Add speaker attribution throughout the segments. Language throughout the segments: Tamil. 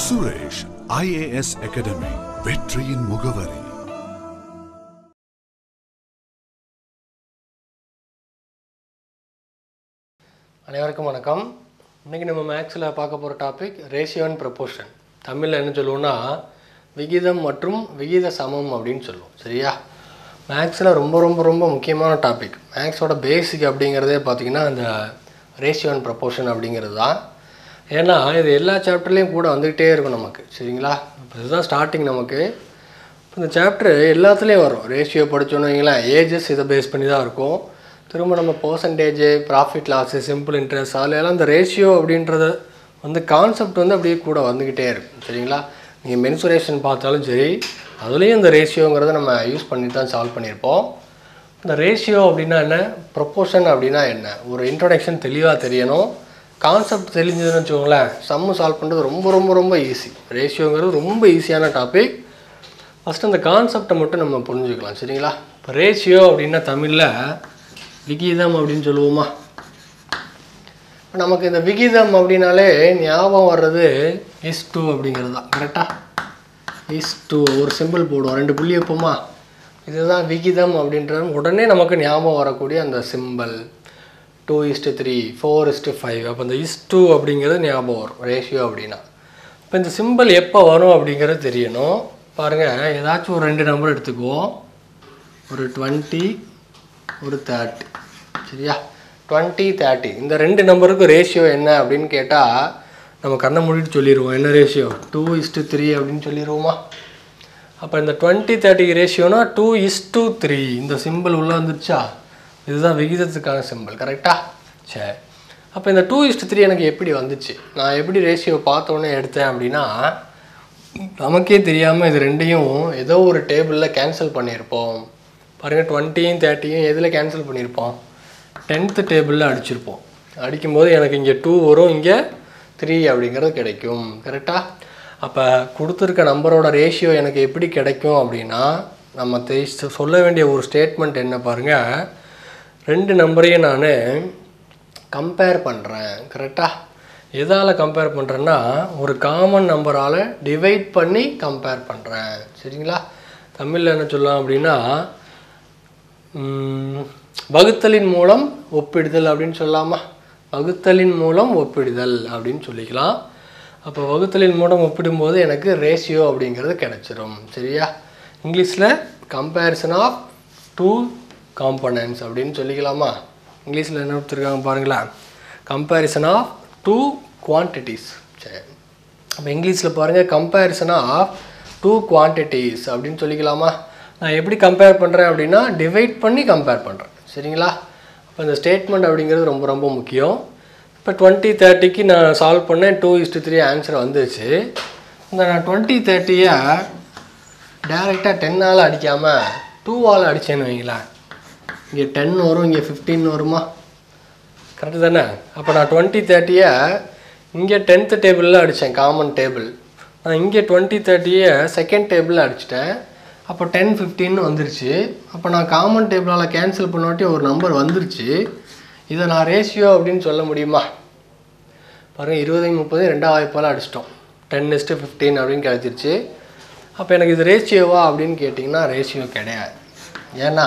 Speaker 1: சுரேஷ் ஐஏஎஸ் அகாடமி வெற்றியின் முகவரி
Speaker 2: அனைவருக்கும் வணக்கம் இன்றைக்கி நம்ம மேக்ஸில் பார்க்க போகிற டாபிக் ரேஷியோ அண்ட் ப்ரொபோர்ஷன் தமிழில் என்ன சொல்லுவோம்னா விகிதம் மற்றும் விகித சமம் அப்படின்னு சொல்லுவோம் சரியா மேக்ஸில் ரொம்ப ரொம்ப ரொம்ப முக்கியமான டாபிக் மேக்ஸோட பேசிக் அப்படிங்கிறதே பார்த்திங்கன்னா இந்த ரேஷியோ அண்ட் ப்ரொபோர்ஷன் அப்படிங்கிறது தான் ஏன்னா இது எல்லா சாப்டர்லேயும் கூட வந்துக்கிட்டே இருக்கும் நமக்கு சரிங்களா இப்போ இதுதான் ஸ்டார்டிங் நமக்கு இப்போ இந்த சாப்டர் எல்லாத்துலேயும் வரும் ரேஷியோ படித்தோன்னு வைங்களேன் ஏஜஸ் இதை பேஸ் பண்ணி தான் இருக்கும் திரும்ப நம்ம percentage profit loss simple interest அதில் எல்லாம் இந்த ரேஷியோ அப்படின்றது வந்து கான்செப்ட் வந்து அப்படியே கூட வந்துக்கிட்டே இருக்கும் சரிங்களா நீங்கள் மென்சுரேஷன் பார்த்தாலும் சரி அதுலேயும் இந்த ரேஷியோங்கிறத நம்ம யூஸ் பண்ணி தான் சால்வ் பண்ணியிருப்போம் இந்த ரேஷியோ அப்படின்னா என்ன ப்ரொப்போர்ஷன் அப்படின்னா என்ன ஒரு இன்ட்ரொடக்ஷன் தெளிவாக தெரியணும் கான்செப்ட் தெரிஞ்சதுன்னு வச்சுக்கோங்களேன் சம்மு சால்வ் பண்ணுறது ரொம்ப ரொம்ப ரொம்ப ஈஸி ரேஷியோங்கிறது ரொம்ப ஈஸியான டாபிக் ஃபஸ்ட்டு அந்த கான்செப்டை மட்டும் நம்ம புரிஞ்சுக்கலாம் சரிங்களா இப்போ ரேஷியோ அப்படின்னா தமிழில் விகிதம் அப்படின்னு சொல்லுவோமா இப்போ நமக்கு இந்த விகிதம் அப்படின்னாலே ஞாபகம் வர்றது இஸ் டூ அப்படிங்கிறது தான் கரெக்டாக இஸ் டூ ஒரு சிம்பிள் போடுவோம் ரெண்டு புள்ளி வைப்போமா இதுதான் விகிதம் அப்படின்றது உடனே நமக்கு ஞாபகம் வரக்கூடிய அந்த simple two is to three four is to five அப்போ இந்த இஸ் டூ அப்படிங்கிறது ஞாபகம் வரும் ரேஷியோ அப்படின்னா இப்போ இந்த சிம்பிள் எப்போ வரும் அப்படிங்கிறது தெரியணும் பாருங்கள் ஏதாச்சும் ஒரு ரெண்டு நம்பர் எடுத்துக்குவோம் ஒரு டுவெண்ட்டி ஒரு தேர்ட்டி சரியா டுவெண்ட்டி தேர்ட்டி இந்த ரெண்டு நம்பருக்கு ரேஷியோ என்ன அப்படின்னு கேட்டால் நம்ம கண்ணை மூடிட்டு சொல்லிடுவோம் என்ன ரேஷியோ டூ இஸ்ட்டு த்ரீ அப்படின்னு சொல்லிடுவோமா அப்போ இந்த டுவெண்ட்டி தேர்ட்டிக்கு ரேஷியோனா டூ இஸ் டூ த்ரீ இந்த சிம்பிள் உள்ளே வந்துருச்சா இதுதான் விகிதத்துக்கான சிம்பிள் கரெக்டா சரி அப்போ இந்த டூ இஸ்ட் த்ரீ எனக்கு எப்படி வந்துச்சு நான் எப்படி ரேஷியோ பார்த்தோன்னே எடுத்தேன் அப்படின்னா நமக்கே தெரியாமல் இது ரெண்டையும் ஏதோ ஒரு டேபிளில் கேன்சல் பண்ணியிருப்போம் பாருங்கள் டுவெண்ட்டியும் தேர்ட்டியும் எதில் கேன்சல் பண்ணியிருப்போம் டென்த்து டேபிளில் அடிச்சிருப்போம் அடிக்கும்போது எனக்கு இங்கே டூ வரும் இங்கே த்ரீ அப்படிங்கிறது கிடைக்கும் கரெக்டாக அப்போ கொடுத்துருக்க நம்பரோட ரேஷியோ எனக்கு எப்படி கிடைக்கும் அப்படின்னா நம்ம தெரி சொல்ல வேண்டிய ஒரு ஸ்டேட்மெண்ட் என்ன பாருங்கள் ரெண்டு நம்பரையும் நான் கம்பேர் பண்ணுறேன் கரெக்டாக எதால் கம்பேர் பண்ணுறேன்னா ஒரு காமன் நம்பரால் டிவைட் பண்ணி கம்பேர் பண்ணுறேன் சரிங்களா தமிழில் என்ன சொல்லலாம் அப்படின்னா ம், வகுத்தலின் மூலம் ஒப்பிடுதல் அப்படின்னு சொல்லலாமா வகுத்தலின் மூலம் ஒப்பிடுதல் அப்படின்னு சொல்லிக்கலாம் அப்போ வகுத்தலின் மூலம் ஒப்பிடும்போது எனக்கு ரேஷியோ அப்படிங்கிறது கிடைச்சிரும் சரியா இங்கிலீஷில் கம்பேரிசன் ஆஃப் டூ காம்பனன்ட்ஸ் அப்படின்னு சொல்லிக்கலாமா இங்கிலீஷில் என்ன கொடுத்துருக்காங்க பாருங்களேன் கம்பேரிசன் ஆஃப் டூ குவான்டிட்டிஸ் சரி அப்போ இங்கிலீஷில் பாருங்கள் கம்பேரிசன் ஆஃப் டூ குவான்டிட்டிஸ் அப்படின்னு சொல்லிக்கலாமா நான் எப்படி கம்பேர் பண்ணுறேன் அப்படின்னா டிவைட் பண்ணி கம்பேர் பண்ணுறேன் சரிங்களா அப்போ இந்த ஸ்டேட்மெண்ட் அப்படிங்கிறது ரொம்ப ரொம்ப முக்கியம் இப்போ டுவெண்ட்டி தேர்ட்டிக்கு நான் சால்வ் பண்ணேன் டூ இஸ்ட்டு த்ரீ ஆன்சர் வந்துச்சு இந்த நான் டுவெண்ட்டி தேர்ட்டியை டேரெக்டாக டென்னால் அடிக்காமல் டூவால் அடித்தேன்னு வைங்களேன் இங்கே டென் வரும் இங்கே ஃபிஃப்டீன் வருமா கரெக்டு தானே அப்போ நான் டுவெண்ட்டி தேர்ட்டியை இங்கே டென்த்து டேபிளில் அடித்தேன் காமன் டேபிள் நான் இங்கே டுவெண்ட்டி தேர்ட்டியை செகண்ட் டேபிளில் அடிச்சிட்டேன் அப்போ டென் ஃபிஃப்டின்னு வந்துருச்சு அப்போ நான் காமன் டேபிளால் கேன்சல் பண்ணாட்டி ஒரு நம்பர் வந்துருச்சு இதை நான் ரேஷியோ அப்படின்னு சொல்ல முடியுமா பாருங்கள் இருபதையும் முப்பது ரெண்டாவது வாய்ப்பால் அடிச்சிட்டோம் டென் இஸ்ட்டு ஃபிஃப்டீன் அப்படின்னு கிடச்சிருச்சு அப்போ எனக்கு இது ரேஷியோவா அப்படின்னு கேட்டிங்கன்னா ரேஷியோ கிடையாது ஏன்னா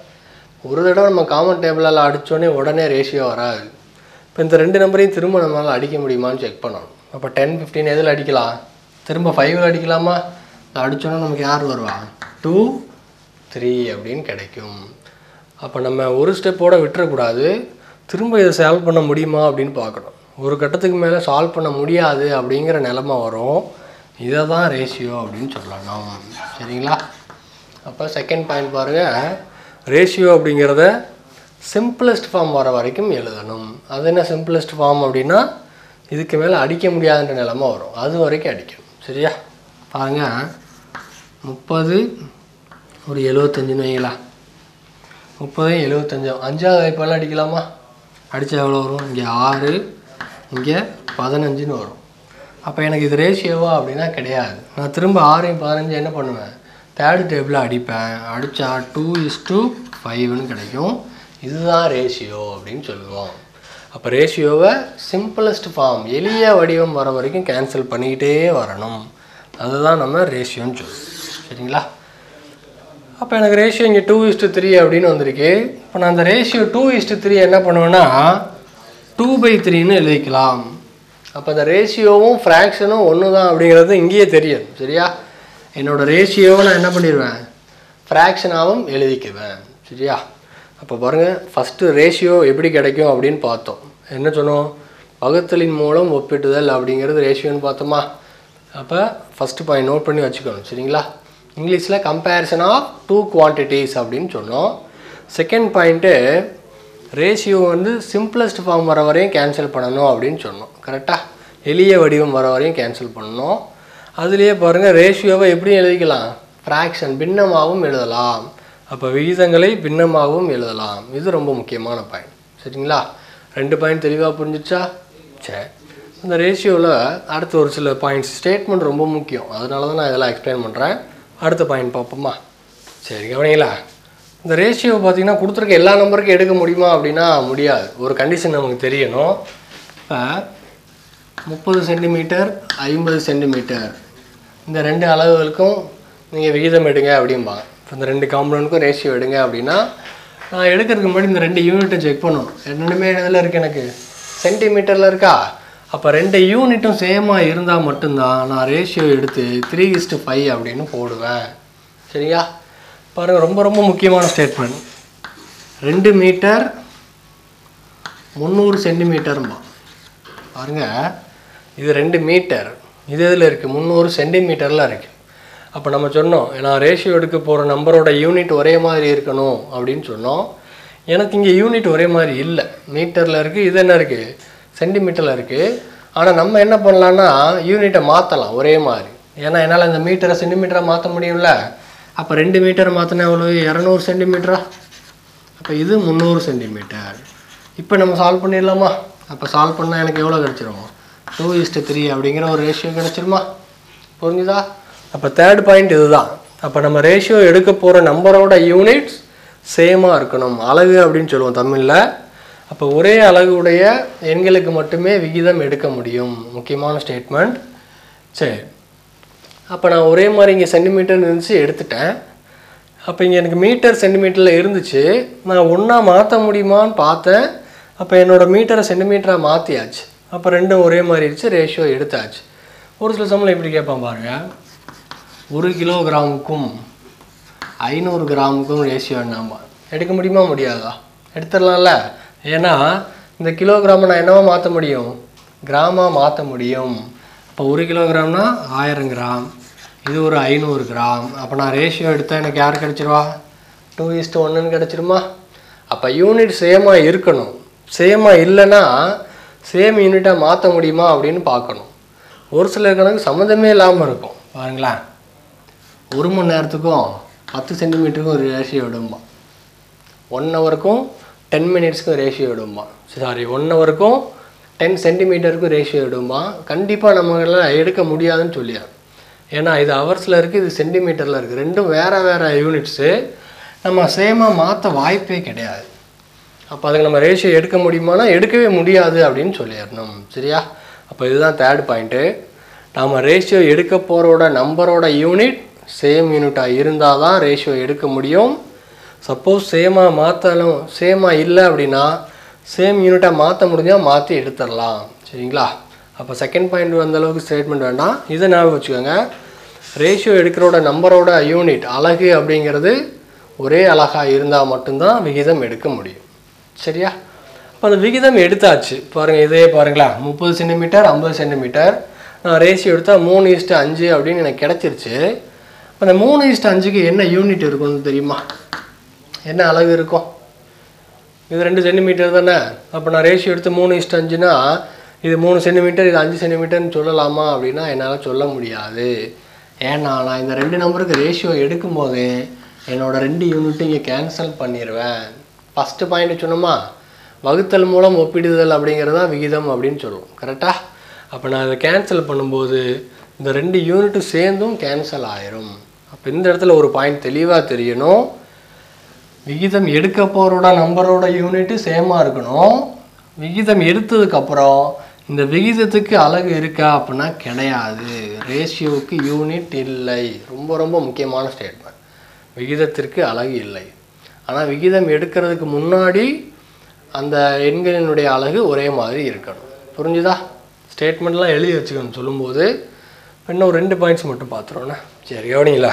Speaker 2: ஒரு தடவை நம்ம காமன் டேபிளால் அடித்தோடனே உடனே ரேஷியோ வராது இப்போ இந்த ரெண்டு நம்பரையும் திரும்ப நம்மளால் அடிக்க முடியுமான்னு செக் பண்ணணும் அப்போ டென் ஃபிஃப்டீன் எதில் அடிக்கலாம் திரும்ப ஃபைவ்ல அடிக்கலாமா அடித்தோன்னா நமக்கு யார் வருவா டூ த்ரீ அப்படின்னு கிடைக்கும் அப்போ நம்ம ஒரு ஸ்டெப்போட விட்டுறக்கூடாது திரும்ப இதை சால்வ் பண்ண முடியுமா அப்படின்னு பார்க்கணும் ஒரு கட்டத்துக்கு மேலே சால்வ் பண்ண முடியாது அப்படிங்கிற நிலமை வரும் இதை தான் ரேஷியோ அப்படின்னு சொல்லணும் சரிங்களா அப்போ செகண்ட் பாயிண்ட் பாருங்கள் ரேஷியோ அப்படிங்கிறத சிம்பிளஸ்ட் ஃபார்ம் வர வரைக்கும் எழுதணும் அது என்ன சிம்பிளஸ்ட் ஃபார்ம் அப்படின்னா இதுக்கு மேலே அடிக்க முடியாதுன்ற நிலமை வரும் அது வரைக்கும் அடிக்கணும் சரியா பாருங்க முப்பது ஒரு எழுபத்தஞ்சுன்னு வைங்களா முப்பதையும் எழுபத்தஞ்சும் அஞ்சாவது வாய்ப்பால் அடிக்கலாமா அடித்தா எவ்வளோ வரும் இங்கே ஆறு இங்கே பதினஞ்சுன்னு வரும் அப்போ எனக்கு இது ரேஷியோவா அப்படின்னா கிடையாது நான் திரும்ப ஆறையும் பதினஞ்சு என்ன பண்ணுவேன் தேர்டு டேபிளில் அடிப்பேன் அடித்தா டூ இஸ் டூ ஃபைவ்னு கிடைக்கும் இதுதான் ரேஷியோ அப்படின்னு சொல்லுவோம் அப்போ ரேஷியோவை சிம்பிளஸ்ட் ஃபார்ம் எளிய வடிவம் வர வரைக்கும் கேன்சல் பண்ணிக்கிட்டே வரணும் அதுதான் நம்ம ரேஷியோன்னு சொல்லுவோம் சரிங்களா அப்போ எனக்கு ரேஷியோ இங்கே டூ இஸ்ட்டு த்ரீ அப்படின்னு வந்திருக்கு இப்போ நான் அந்த ரேஷியோ டூ இஸ்ட்டு த்ரீ என்ன பண்ணுவேன்னா டூ பை த்ரீன்னு எழுதிக்கலாம் அப்போ அந்த ரேஷியோவும் ஃப்ராக்ஷனும் ஒன்று தான் அப்படிங்கிறது இங்கேயே தெரியும் சரியா என்னோட ரேஷியோவை நான் என்ன பண்ணிடுவேன் ஃப்ராக்ஷனாகவும் எழுதிக்குவேன் சரியா அப்போ பாருங்கள் ஃபஸ்ட்டு ரேஷியோ எப்படி கிடைக்கும் அப்படின்னு பார்த்தோம் என்ன சொன்னோம் வகுத்தலின் மூலம் ஒப்பிட்டுதல் அப்படிங்கிறது ரேஷியோன்னு பார்த்தோமா அப்போ ஃபஸ்ட்டு பாயிண்ட் நோட் பண்ணி வச்சுக்கணும் சரிங்களா இங்கிலீஷில் கம்பேரிசன் ஆஃப் டூ குவான்டிட்டிஸ் அப்படின்னு சொன்னோம் செகண்ட் பாயிண்ட்டு ரேஷியோ வந்து சிம்பிளஸ்ட் ஃபார்ம் வர வரையும் கேன்சல் பண்ணணும் அப்படின்னு சொன்னோம் கரெக்டாக எளிய வடிவம் வர வரையும் கேன்சல் பண்ணணும் அதுலேயே பாருங்கள் ரேஷியோவை எப்படி எழுதிக்கலாம் ஃப்ராக்ஷன் பின்னமாகவும் எழுதலாம் அப்போ விகிதங்களை பின்னமாகவும் எழுதலாம் இது ரொம்ப முக்கியமான பாயிண்ட் சரிங்களா ரெண்டு பாயிண்ட் தெளிவாக புரிஞ்சிச்சா சரி இந்த ரேஷியோவில் அடுத்து ஒரு சில பாயிண்ட்ஸ் ஸ்டேட்மெண்ட் ரொம்ப முக்கியம் அதனால தான் நான் இதெல்லாம் எக்ஸ்பிளைன் பண்ணுறேன் அடுத்த பாயிண்ட் பார்ப்போமா சரி கவனிங்களா இந்த ரேஷியோ பார்த்தீங்கன்னா கொடுத்துருக்க எல்லா நம்பருக்கும் எடுக்க முடியுமா அப்படின்னா முடியாது ஒரு கண்டிஷன் நமக்கு தெரியணும் இப்போ முப்பது சென்டிமீட்டர் ஐம்பது சென்டிமீட்டர் இந்த ரெண்டு அளவுகளுக்கும் நீங்கள் விகிதம் எடுங்க அப்படிம்பாங்க இப்போ இந்த ரெண்டு காம்பனண்ட்க்கும் ரேஷியோ எடுங்க அப்படின்னா நான் எடுக்கிறதுக்கு முன்னாடி இந்த ரெண்டு யூனிட்டை செக் பண்ணணும் ரெண்டுமே இதில் இருக்குது எனக்கு சென்டிமீட்டரில் இருக்கா அப்போ ரெண்டு யூனிட்டும் சேமாக இருந்தால் மட்டும்தான் நான் ரேஷியோ எடுத்து த்ரீ இஸ்டு ஃபைவ் அப்படின்னு போடுவேன் சரியா பாருங்கள் ரொம்ப ரொம்ப முக்கியமான ஸ்டேட்மெண்ட் ரெண்டு மீட்டர் முந்நூறு சென்டிமீட்டரும்பா பாருங்க இது ரெண்டு மீட்டர் இது இதில் இருக்குது முந்நூறு சென்டிமீட்டரில் இருக்குது அப்போ நம்ம சொன்னோம் நான் ரேஷியோ எடுக்க போகிற நம்பரோட யூனிட் ஒரே மாதிரி இருக்கணும் அப்படின்னு சொன்னோம் எனக்கு இங்கே யூனிட் ஒரே மாதிரி இல்லை மீட்டரில் இருக்குது இது என்ன இருக்குது சென்டிமீட்டரில் இருக்குது ஆனால் நம்ம என்ன பண்ணலான்னா யூனிட்டை மாற்றலாம் ஒரே மாதிரி ஏன்னா என்னால் இந்த மீட்டரை சென்டிமீட்டரை மாற்ற முடியும்ல அப்போ ரெண்டு மீட்டரை மாற்றினா எவ்வளோ இரநூறு சென்டிமீட்டரா அப்போ இது முந்நூறு சென்டிமீட்டர் இப்போ நம்ம சால்வ் பண்ணிடலாமா அப்போ சால்வ் பண்ணால் எனக்கு எவ்வளோ கிடச்சிரும் டூ இஸ்ட்டு த்ரீ அப்படிங்கிற ஒரு ரேஷியோ கிடச்சிருமா புரிஞ்சுதா அப்போ தேர்ட் பாயிண்ட் இதுதான் அப்போ நம்ம ரேஷியோ எடுக்க போகிற நம்பரோட யூனிட்ஸ் சேமாக இருக்கணும் அலகு அப்படின்னு சொல்லுவோம் தமிழில் அப்போ ஒரே அலகுடைய எண்களுக்கு மட்டுமே விகிதம் எடுக்க முடியும் முக்கியமான ஸ்டேட்மெண்ட் சரி அப்போ நான் ஒரே மாதிரி இங்கே சென்டிமீட்டர் இருந்துச்சு எடுத்துட்டேன் அப்போ இங்கே எனக்கு மீட்டர் சென்டிமீட்டரில் இருந்துச்சு நான் ஒன்றா மாற்ற முடியுமான்னு பார்த்தேன் அப்போ என்னோடய மீட்டரை சென்டிமீட்டராக மாற்றியாச்சு அப்போ ரெண்டும் ஒரே மாதிரி இருந்துச்சு ரேஷியோ எடுத்தாச்சு ஒரு சில சமயம் இப்படி கேட்பான் பாருங்க ஒரு கிலோகிராமுக்கும் ஐநூறு கிராமுக்கும் ரேஷியோ என்னம்மா எடுக்க முடியுமா முடியாதா எடுத்துடலாம்ல ஏன்னா இந்த கிலோகிராமை நான் என்னவா மாற்ற முடியும் கிராமாக மாற்ற முடியும் அப்போ ஒரு கிலோகிராம்னா ஆயிரம் கிராம் இது ஒரு ஐநூறு கிராம் அப்போ நான் ரேஷியோ எடுத்தால் எனக்கு யார் கிடச்சிருவா டூ இஸ்ட்டு ஒன்றுன்னு கிடச்சிருமா அப்போ யூனிட் சேமாக இருக்கணும் சேமாக இல்லைன்னா சேம் யூனிட்டாக மாற்ற முடியுமா அப்படின்னு பார்க்கணும் ஒரு சில கணக்கு சம்மந்தமே இல்லாமல் இருக்கும் பாருங்களேன் ஒரு மணி நேரத்துக்கும் பத்து சென்டிமீட்டருக்கும் ஒரு ரேஷியோ விடும்பா ஒன் ஹவருக்கும் டென் மினிட்ஸ்க்கும் ரேஷியோ விடும்பா சாரி ஒன் ஹவருக்கும் டென் சென்டிமீட்டருக்கும் ரேஷியோ விடும்பா கண்டிப்பாக நம்மளால் எடுக்க முடியாதுன்னு சொல்லியாரு ஏன்னா இது ஹவர்ஸில் இருக்குது இது சென்டிமீட்டரில் இருக்குது ரெண்டும் வேறு வேறு யூனிட்ஸு நம்ம சேமாக மாற்ற வாய்ப்பே கிடையாது அப்போ அதுக்கு நம்ம ரேஷியோ எடுக்க முடியுமானா எடுக்கவே முடியாது அப்படின்னு சொல்லிடணும் சரியா அப்போ இதுதான் தேர்ட் பாயிண்ட்டு நாம் ரேஷியோ எடுக்க போகிறோட நம்பரோட யூனிட் சேம் யூனிட்டாக இருந்தால் தான் ரேஷியோ எடுக்க முடியும் சப்போஸ் சேமாக மாற்றலும் சேமாக இல்லை அப்படின்னா சேம் யூனிட்டாக மாற்ற முடிஞ்சால் மாற்றி எடுத்துடலாம் சரிங்களா அப்போ செகண்ட் பாயிண்ட் அந்த அளவுக்கு ஸ்டேட்மெண்ட் வேண்டாம் இதை ஞாபகம் வச்சுக்கோங்க ரேஷியோ எடுக்கிறோட நம்பரோட யூனிட் அலகு அப்படிங்கிறது ஒரே அலகாக இருந்தால் மட்டும்தான் விகிதம் எடுக்க முடியும் சரியா அப்போ அந்த விகிதம் எடுத்தாச்சு பாருங்கள் இதே பாருங்களா முப்பது சென்டிமீட்டர் ஐம்பது சென்டிமீட்டர் நான் ரேஷியோ எடுத்தால் மூணு இஸ்ட்டு அஞ்சு அப்படின்னு எனக்கு கிடச்சிருச்சு அந்த மூணு இஸ்ட்டு அஞ்சுக்கு என்ன யூனிட் இருக்கும்னு தெரியுமா என்ன அளவு இருக்கும் இது ரெண்டு சென்டிமீட்டர் தானே அப்போ நான் ரேஷியோ எடுத்து மூணு இஸ்ட் அஞ்சுனா இது மூணு சென்டிமீட்டர் இது அஞ்சு சென்டிமீட்டர்னு சொல்லலாமா அப்படின்னா என்னால் சொல்ல முடியாது ஏன்னா நான் இந்த ரெண்டு நம்பருக்கு ரேஷியோ எடுக்கும்போது என்னோட ரெண்டு யூனிட்டும் இங்கே கேன்சல் பண்ணிடுவேன் ஃபஸ்ட்டு பாயிண்ட் சொன்னோமா வகுத்தல் மூலம் ஒப்பிடுதல் அப்படிங்கிறது தான் விகிதம் அப்படின்னு சொல்லுவோம் கரெக்டாக அப்போ நான் இதை கேன்சல் பண்ணும்போது இந்த ரெண்டு யூனிட்டும் சேர்ந்தும் கேன்சல் ஆயிரும் அப்போ இந்த இடத்துல ஒரு பாயிண்ட் தெளிவாக தெரியணும் விகிதம் எடுக்க போகிறோட நம்பரோட யூனிட்டு சேமாக இருக்கணும் விகிதம் எடுத்ததுக்கப்புறம் இந்த விகிதத்துக்கு அலகு இருக்கா அப்படின்னா கிடையாது ரேஷியோவுக்கு யூனிட் இல்லை ரொம்ப ரொம்ப முக்கியமான ஸ்டேட்மெண்ட் விகிதத்திற்கு அலகு இல்லை ஆனால் விகிதம் எடுக்கிறதுக்கு முன்னாடி அந்த எண்களினுடைய அலகு ஒரே மாதிரி இருக்கணும் புரிஞ்சுதா ஸ்டேட்மெண்ட்லாம் எழுதி வச்சுக்கணும் சொல்லும்போது இப்ப இன்னும் ஒரு ரெண்டு பாயிண்ட்ஸ் மட்டும் பார்த்துருவோண்ணே சரி கவனிங்களா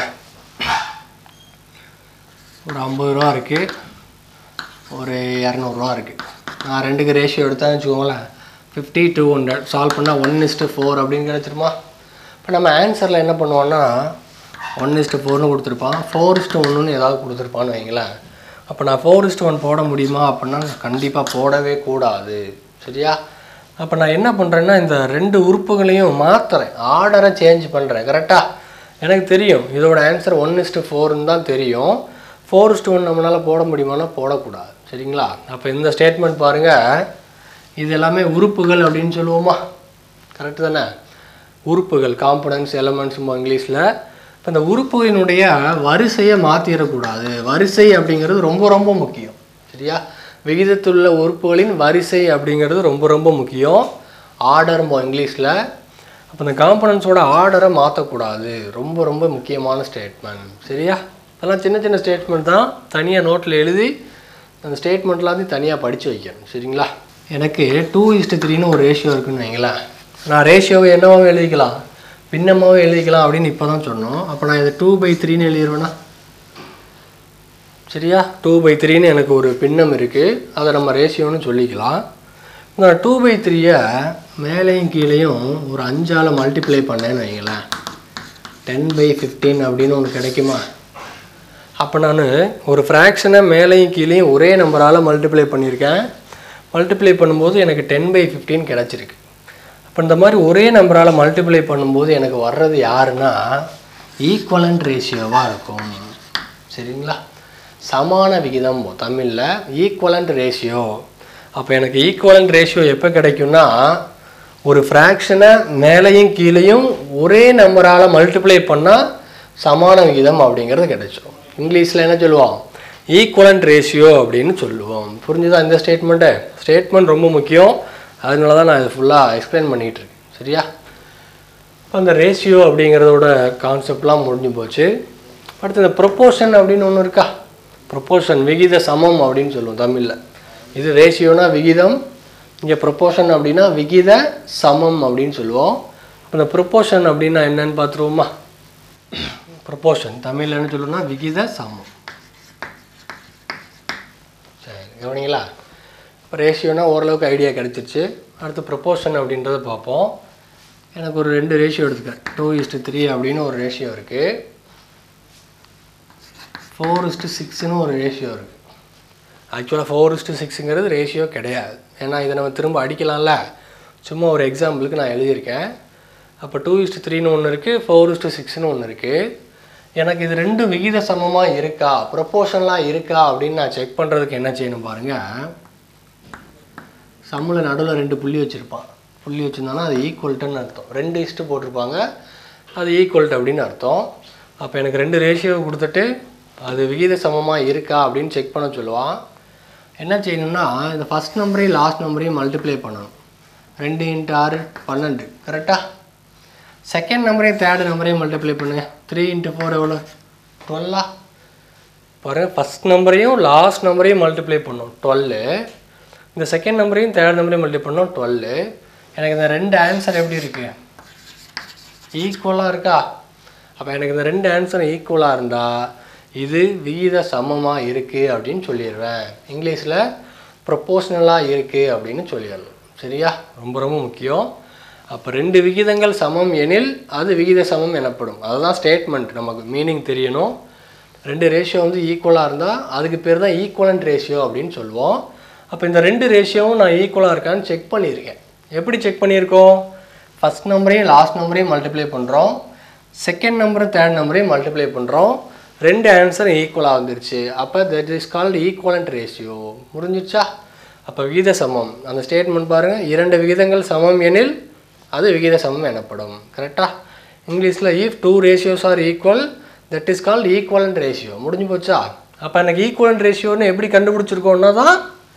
Speaker 2: ஒரு ஐம்பது ரூபா இருக்குது ஒரு இரநூறுவா இருக்குது நான் ரெண்டுக்கு ரேஷியோ எடுத்தான்னு வச்சுக்கோங்களேன் ஃபிஃப்டி டூ ஹண்ட்ரட் சால்வ் பண்ணால் ஒன் இஸ்ட்டு ஃபோர் அப்படின்னு கிடச்சிருமா இப்போ நம்ம ஆன்சரில் என்ன பண்ணுவோன்னா ஒன் இஸ்ட்டு ஃபோர்னு கொடுத்துருப்பான் ஃபோர் இஸ்ட்டு ஒன்றுன்னு ஏதாவது கொடுத்துருப்பான்னு வைங்களேன் அப்போ நான் ஃபோர் இஸ்ட்டு ஒன் போட முடியுமா அப்படின்னா கண்டிப்பாக போடவே கூடாது சரியா அப்போ நான் என்ன பண்ணுறேன்னா இந்த ரெண்டு உறுப்புகளையும் மாற்றுறேன் ஆர்டரை சேஞ்ச் பண்ணுறேன் கரெக்டாக எனக்கு தெரியும் இதோட ஆன்சர் ஒன் இஸ்ட்டு ஃபோர்னு தான் தெரியும் ஃபோர் இஸ்ட்டு ஒன் நம்மளால் போட முடியுமானா போடக்கூடாது சரிங்களா அப்போ இந்த ஸ்டேட்மெண்ட் பாருங்கள் இது எல்லாமே உறுப்புகள் அப்படின்னு சொல்லுவோமா கரெக்டு தானே உறுப்புகள் காம்பனன்ஸ் எலமெண்ட்ஸ் இங்கிலீஷில் இப்போ இந்த உறுப்புகளினுடைய வரிசையை மாற்றிடக்கூடாது வரிசை அப்படிங்கிறது ரொம்ப ரொம்ப முக்கியம் சரியா விகிதத்துள்ள உறுப்புகளின் வரிசை அப்படிங்கிறது ரொம்ப ரொம்ப முக்கியம் ஆர்டர் இங்கிலீஷில் அப்போ இந்த காம்பனன்ஸோட ஆர்டரை மாற்றக்கூடாது ரொம்ப ரொம்ப முக்கியமான ஸ்டேட்மெண்ட் சரியா அதெல்லாம் சின்ன சின்ன ஸ்டேட்மெண்ட் தான் தனியாக நோட்டில் எழுதி அந்த ஸ்டேட்மெண்ட்லாம் தனியாக படித்து வைக்கணும் சரிங்களா எனக்கு டூ இஸ்ட்டு த்ரீன்னு ஒரு ரேஷியோ இருக்குன்னு வைங்களேன் நான் ரேஷியோவை என்னவாகவும் எழுதிக்கலாம் பின்னமாகவும் எழுதிக்கலாம் அப்படின்னு இப்போ தான் சொன்னோம் அப்போ நான் இதை டூ பை த்ரீன்னு எழுதிடுவேன்னா சரியா டூ பை த்ரீன்னு எனக்கு ஒரு பின்னம் இருக்குது அதை நம்ம ரேஷியோன்னு சொல்லிக்கலாம் நான் டூ பை த்ரீயை மேலேயும் கீழேயும் ஒரு அஞ்சால் மல்டிப்ளை பண்ணேன்னு வைங்களேன் டென் பை ஃபிஃப்டீன் அப்படின்னு ஒன்று கிடைக்குமா அப்போ நான் ஒரு ஃப்ராக்ஷனை மேலேயும் கீழேயும் ஒரே நம்பரால் மல்டிப்ளை பண்ணியிருக்கேன் மல்டிப்ளை பண்ணும்போது எனக்கு டென் பை ஃபிஃப்டீன் கிடச்சிருக்கு அப்போ இந்த மாதிரி ஒரே நம்பரால் மல்டிப்ளை பண்ணும்போது எனக்கு வர்றது யாருன்னா ஈக்குவலண்ட் ரேஷியோவாக இருக்கும் சரிங்களா சமான விகிதம் தமிழில் ஈக்குவலண்ட் ரேஷியோ அப்போ எனக்கு ஈக்குவலண்ட் ரேஷியோ எப்போ கிடைக்கும்னா ஒரு ஃப்ராக்ஷனை மேலேயும் கீழேயும் ஒரே நம்பரால் மல்டிப்ளை பண்ணால் சமான விகிதம் அப்படிங்கிறது கிடைச்சிடும் இங்கிலீஷில் என்ன சொல்லுவோம் ஈக்குவலண்ட் ரேஷியோ அப்படின்னு சொல்லுவோம் புரிஞ்சுதா இந்த ஸ்டேட்மெண்ட்டு ஸ்டேட்மெண்ட் ரொம்ப முக்கியம் அதனால தான் நான் இதை ஃபுல்லாக எக்ஸ்பிளைன் பண்ணிகிட்டு இருக்கேன் சரியா இப்போ அந்த ரேஷியோ அப்படிங்கிறதோட கான்செப்ட்லாம் முடிஞ்சு போச்சு அடுத்து இந்த ப்ரொப்போர்ஷன் அப்படின்னு ஒன்று இருக்கா ப்ரொப்போர்ஷன் விகித சமம் அப்படின்னு சொல்லுவோம் தமிழில் இது ரேஷியோனா விகிதம் இங்கே ப்ரொப்போர்ஷன் அப்படின்னா விகித சமம் அப்படின்னு சொல்லுவோம் இப்போ இந்த ப்ரொப்போர்ஷன் அப்படின்னா என்னன்னு பார்த்துருவோமா ப்ரொப்போர்ஷன் தமிழில் என்ன சொல்லுவோம்னா விகித சமம் சரி கவனிங்களா இப்போ ரேஷியோனா ஓரளவுக்கு ஐடியா கிடச்சிருச்சு அடுத்து ப்ரொப்போர்ஷன் அப்படின்றத பார்ப்போம் எனக்கு ஒரு ரெண்டு ரேஷியோ எடுத்துக்கிறேன் டூ இஸ்ட்டு த்ரீ அப்படின்னு ஒரு ரேஷியோ இருக்குது ஃபோர் இஸ்ட்டு சிக்ஸ்னு ஒரு ரேஷியோ இருக்குது ஆக்சுவலாக ஃபோர் இஸ்ட்டு சிக்ஸுங்கிறது ரேஷியோ கிடையாது ஏன்னா இதை நம்ம திரும்ப அடிக்கலாம்ல சும்மா ஒரு எக்ஸாம்பிளுக்கு நான் எழுதியிருக்கேன் அப்போ டூ இஸ்ட்டு த்ரீன்னு ஒன்று இருக்குது ஃபோர் இஸ்ட்டு சிக்ஸ்னு ஒன்று இருக்குது எனக்கு இது ரெண்டும் விகித சமமாக இருக்கா ப்ரொப்போர்ஷனலாக இருக்கா அப்படின்னு நான் செக் பண்ணுறதுக்கு என்ன செய்யணும் பாருங்கள் சம்மில் நடுவில் ரெண்டு புள்ளி வச்சுருப்பான் புள்ளி வச்சுருந்தானா அது ஈக்குவல்ட்டுன்னு அர்த்தம் ரெண்டு இஸ்ட்டு போட்டிருப்பாங்க அது ஈக்குவல்ட்டு அப்படின்னு அர்த்தம் அப்போ எனக்கு ரெண்டு ரேஷியோ கொடுத்துட்டு அது விகித சமமாக இருக்கா அப்படின்னு செக் பண்ண சொல்லுவான் என்ன செய்யணும்னா இந்த ஃபஸ்ட் நம்பரையும் லாஸ்ட் நம்பரையும் மல்டிப்ளை பண்ணணும் ரெண்டு இன்ட்டு ஆறு பன்னெண்டு கரெக்டாக செகண்ட் நம்பரையும் தேர்ட் நம்பரையும் மல்டிப்ளை பண்ணுங்க த்ரீ இன்ட்டு ஃபோர் எவ்வளோ டுவெல்லா பாருங்கள் ஃபஸ்ட் நம்பரையும் லாஸ்ட் நம்பரையும் மல்டிப்ளை பண்ணோம் டுவெல்லு இந்த செகண்ட் நம்பரையும் தேர்ட் நம்பரையும் மல்டிப்ளை பண்ணோம் டுவெல்லு எனக்கு இந்த ரெண்டு ஆன்சர் எப்படி இருக்குது ஈக்குவலாக இருக்கா அப்போ எனக்கு இந்த ரெண்டு ஆன்சர் ஈக்குவலாக இருந்தால் இது விகித சமமாக இருக்குது அப்படின்னு சொல்லிடுவேன் இங்கிலீஷில் ப்ரொப்போஷ்னலாக இருக்குது அப்படின்னு சொல்லிடணும் சரியா ரொம்ப ரொம்ப முக்கியம் அப்போ ரெண்டு விகிதங்கள் சமம் எனில் அது விகித சமம் எனப்படும் அதுதான் ஸ்டேட்மெண்ட் நமக்கு மீனிங் தெரியணும் ரெண்டு ரேஷியோ வந்து ஈக்குவலாக இருந்தால் அதுக்கு பேர் தான் ஈக்குவலண்ட் ரேஷியோ அப்படின்னு சொல்லுவோம் அப்போ இந்த ரெண்டு ரேஷியோவும் நான் ஈக்குவலாக இருக்கான்னு செக் பண்ணியிருக்கேன் எப்படி செக் பண்ணியிருக்கோம் ஃபஸ்ட் நம்பரையும் லாஸ்ட் நம்பரையும் மல்டிப்ளை பண்ணுறோம் செகண்ட் நம்பரும் தேர்ட் நம்பரையும் மல்டிப்ளை பண்ணுறோம் ரெண்டு ஆன்சர் ஈக்குவலாக வந்துருச்சு அப்போ that is called equivalent ratio முடிஞ்சிச்சா அப்போ விகித சமம் அந்த ஸ்டேட்மெண்ட் பாருங்கள் இரண்டு விகிதங்கள் சமம் எனில் அது விகித சமம் எனப்படும் கரெக்டாக இங்கிலீஷில் if two ratios are equal that is called equivalent ratio முடிஞ்சு போச்சா அப்போ எனக்கு ஈக்குவலண்ட் ரேஷியோன்னு எப்படி கண்டுபிடிச்சிருக்கோன்னா தான்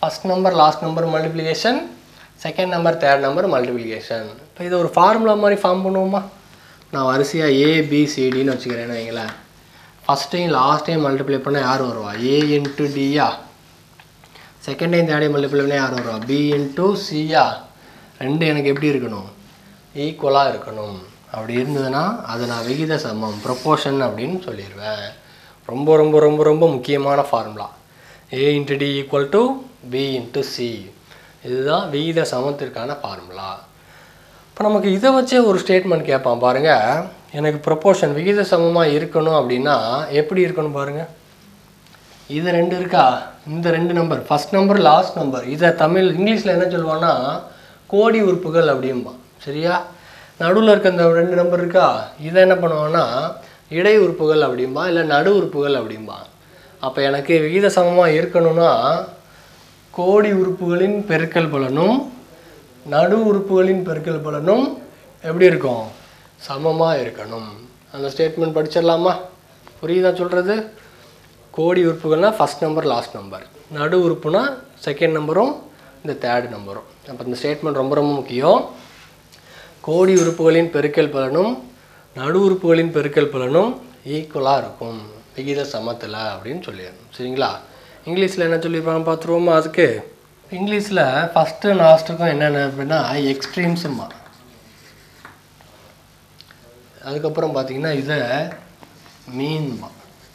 Speaker 2: first number last number multiplication second number third number multiplication இப்போ இதை ஒரு ஃபார்முலா மாதிரி ஃபார்ம் பண்ணுவோமா நான் வரிசையாக ஏபிசிடின்னு வச்சுக்கிறேன்னு வைங்களேன் ஃபஸ்ட்டையும் லாஸ்ட்டையும் மல்டிப்ளை பண்ணால் யார் வருவா ஏ இன்ட்டு டியா செகண்ட் டைம் தேர்ட் மல்டிப்ளை பண்ணால் யார் வருவா பி இன்ட்டு சியா ரெண்டு எனக்கு எப்படி இருக்கணும் ஈக்குவலாக இருக்கணும் அப்படி இருந்ததுன்னா அதை நான் விகித சமம் ப்ரொப்போர்ஷன் அப்படின்னு சொல்லிடுவேன் ரொம்ப ரொம்ப ரொம்ப ரொம்ப முக்கியமான formula A into D equal to B into C இதுதான் விகித சமத்திற்கான ஃபார்முலா இப்போ நமக்கு இதை வச்சே ஒரு ஸ்டேட்மெண்ட் கேட்பான் பாருங்கள் எனக்கு ப்ரொப்போர்ஷன் விகித சமமாக இருக்கணும் அப்படின்னா எப்படி இருக்கணும் பாருங்கள் இது ரெண்டு இருக்கா இந்த ரெண்டு number first number last number இதை தமிழ் இங்கிலீஷில் என்ன சொல்லுவான்னா கோடி உறுப்புகள் அப்படிம்பா சரியா நடுவில் இருக்க இந்த ரெண்டு நம்பர் இருக்கா இதை என்ன பண்ணுவான்னா இடை உறுப்புகள் அப்படிம்பா இல்லை நடு உறுப்புகள் அப்படிம்பா அப்போ எனக்கு விகித சமமாக இருக்கணும்னா கோடி உறுப்புகளின் பெருக்கல் பலனும் நடு உறுப்புகளின் பெருக்கல் பலனும் எப்படி இருக்கும் சமமாக இருக்கணும் அந்த ஸ்டேட்மெண்ட் படிச்சிடலாமா புரியுதா சொல்கிறது கோடி உறுப்புகள்னா ஃபஸ்ட் நம்பர் லாஸ்ட் நம்பர் நடு உறுப்புனா செகண்ட் நம்பரும் இந்த தேர்ட் நம்பரும் அப்போ இந்த ஸ்டேட்மெண்ட் ரொம்ப ரொம்ப முக்கியம் கோடி உறுப்புகளின் பெருக்கல் பலனும் நடு உறுப்புகளின் பெருக்கல் பலனும் ஈக்குவலாக இருக்கும் விகித சமத்தில் அப்படின்னு சொல்லிடணும் சரிங்களா இங்கிலீஷில் என்ன சொல்லியிருப்பாங்க பார்த்துருவோமா அதுக்கு இங்கிலீஷில் ஃபஸ்ட்டு லாஸ்ட்டுக்கும் என்னென்ன அப்படின்னா எக்ஸ்ட்ரீம்ஸுமா அதுக்கப்புறம் பார்த்தீங்கன்னா இதை மீன்மா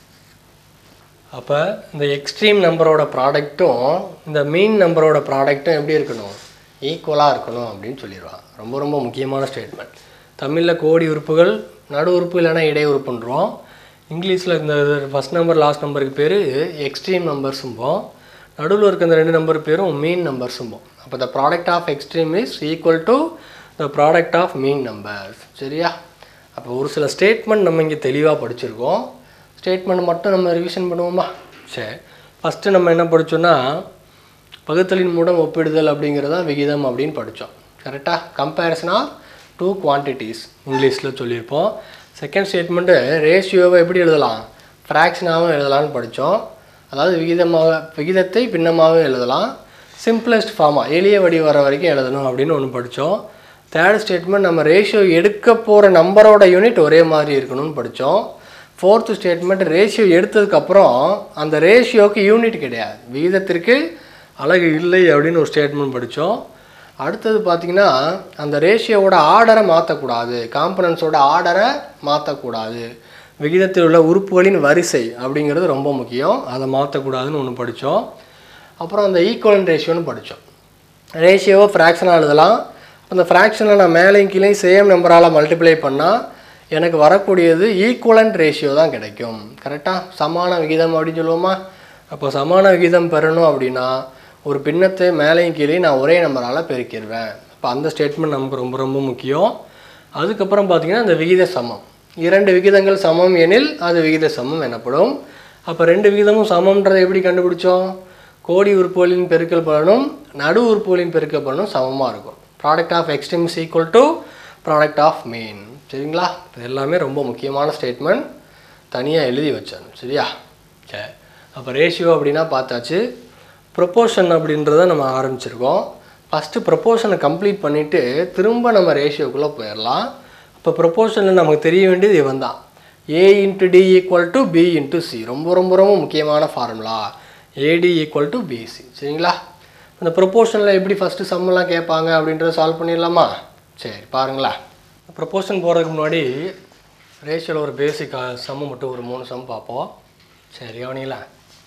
Speaker 2: அப்போ இந்த எக்ஸ்ட்ரீம் நம்பரோட ப்ராடக்ட்டும் இந்த மீன் நம்பரோட ப்ராடக்ட்டும் எப்படி இருக்கணும் ஈக்குவலாக இருக்கணும் அப்படின்னு சொல்லிடுவாங்க ரொம்ப ரொம்ப முக்கியமான ஸ்டேட்மெண்ட் தமிழில் கோடி உறுப்புகள் நடு உறுப்பு இல்லைன்னா இடை உறுப்புன்றோம் இங்கிலீஷில் இந்த ஃபஸ்ட் நம்பர் லாஸ்ட் நம்பருக்கு பேர் எக்ஸ்ட்ரீம் நம்பர்ஸும்போம் நடுவில் இருக்க இந்த ரெண்டு நம்பர் பேரும் மீன் நம்பர்ஸும்போம் அப்போ the product of extreme is equal to the product of mean numbers சரியா அப்போ ஒரு சில ஸ்டேட்மெண்ட் நம்ம இங்கே தெளிவாக படிச்சிருக்கோம் ஸ்டேட்மெண்ட் மட்டும் நம்ம ரிவிஷன் பண்ணுவோமா சரி ஃபஸ்ட்டு நம்ம என்ன படித்தோன்னா பகுத்தலின் மூலம் ஒப்பிடுதல் அப்படிங்கிறதா விகிதம் அப்படின்னு படித்தோம் கரெக்டாக கம்பேரிசன் ஆஃப் டூ குவான்டிட்டிஸ் இங்கிலீஷில் சொல்லியிருப்போம் செகண்ட் ஸ்டேட்மெண்ட்டு ரேஷியோவை எப்படி எழுதலாம் ஃப்ராக்ஷனாகவும் எழுதலாம்னு படித்தோம் அதாவது விகிதமாக விகிதத்தை பின்னமாகவும் எழுதலாம் சிம்பிளஸ்ட் ஃபார்மாக எளிய வடி வர வரைக்கும் எழுதணும் அப்படின்னு ஒன்று படித்தோம் தேர்ட் ஸ்டேட்மெண்ட் நம்ம ரேஷியோ எடுக்க போகிற நம்பரோட யூனிட் ஒரே மாதிரி இருக்கணும்னு படித்தோம் ஃபோர்த்து ஸ்டேட்மெண்ட் ரேஷியோ எடுத்ததுக்கப்புறம் அந்த ரேஷியோக்கு யூனிட் கிடையாது விகிதத்திற்கு அழகு இல்லை அப்படின்னு ஒரு ஸ்டேட்மெண்ட் படித்தோம் அடுத்தது பார்த்திங்கன்னா அந்த ரேஷியோவோட ஆர்டரை மாற்றக்கூடாது காம்பனன்ஸோட ஆர்டரை மாற்றக்கூடாது விகிதத்தில் உள்ள உறுப்புகளின் வரிசை அப்படிங்கிறது ரொம்ப முக்கியம் அதை மாற்றக்கூடாதுன்னு ஒன்று படித்தோம் அப்புறம் அந்த ஈக்குவலன் ரேஷியோன்னு படித்தோம் ரேஷியோவை ஃப்ராக்ஷனாக எழுதலாம் அந்த ஃப்ராக்ஷனில் நான் மேலேயும் கீழே சேம் நம்பரால் மல்டிப்ளை பண்ணால் எனக்கு வரக்கூடியது ஈக்குவலண்ட் ரேஷியோ தான் கிடைக்கும் கரெக்டாக சமான விகிதம் அப்படின்னு சொல்லுவோமா அப்போ சமான விகிதம் பெறணும் அப்படின்னா ஒரு பின்னத்தை மேலேயும் கீழே நான் ஒரே நம்பரால் பெருக்கிடுவேன் அப்போ அந்த ஸ்டேட்மெண்ட் நமக்கு ரொம்ப ரொம்ப முக்கியம் அதுக்கப்புறம் பார்த்தீங்கன்னா அந்த விகித சமம் இரண்டு விகிதங்கள் சமம் எனில் அது விகித சமம் எனப்படும் அப்போ ரெண்டு விகிதமும் சமம்ன்றதை எப்படி கண்டுபிடிச்சோம் கோடி உறுப்புகளின் பெருக்கல் பலனும் நடு உறுப்புகளின் பெருக்கல் பலனும் சமமாக இருக்கும் product of extremes equal to product of mean சரிங்களா இது எல்லாமே ரொம்ப முக்கியமான ஸ்டேட்மெண்ட் தனியாக எழுதி வச்சேன் சரியா சரி அப்போ ரேஷியோ அப்படின்னா பார்த்தாச்சு ப்ரொப்போர்ஷன் அப்படின்றத நம்ம ஆரம்பிச்சிருக்கோம் ஃபஸ்ட்டு ப்ரொப்போர்ஷனை கம்ப்ளீட் பண்ணிவிட்டு திரும்ப நம்ம ரேஷியோக்குள்ளே போயிடலாம் அப்போ ப்ரொப்போர்ஷனில் நமக்கு தெரிய வேண்டியது இவன் தான் A into D equal to B into C ரொம்ப ரொம்ப ரொம்ப முக்கியமான formula A D equal to B C சரிங்களா அந்த ப்ரொப்போர்ஷனில் எப்படி ஃபஸ்ட்டு சம்மெல்லாம் கேட்பாங்க அப்படின்றத சால்வ் பண்ணிடலாமா சரி பாருங்களேன் ப்ரொப்போர்ஷன் போகிறதுக்கு முன்னாடி ரேஷியோவில் ஒரு பேசிக் சம்மு மட்டும் ஒரு மூணு சம் பார்ப்போம் சரி கவனிங்களா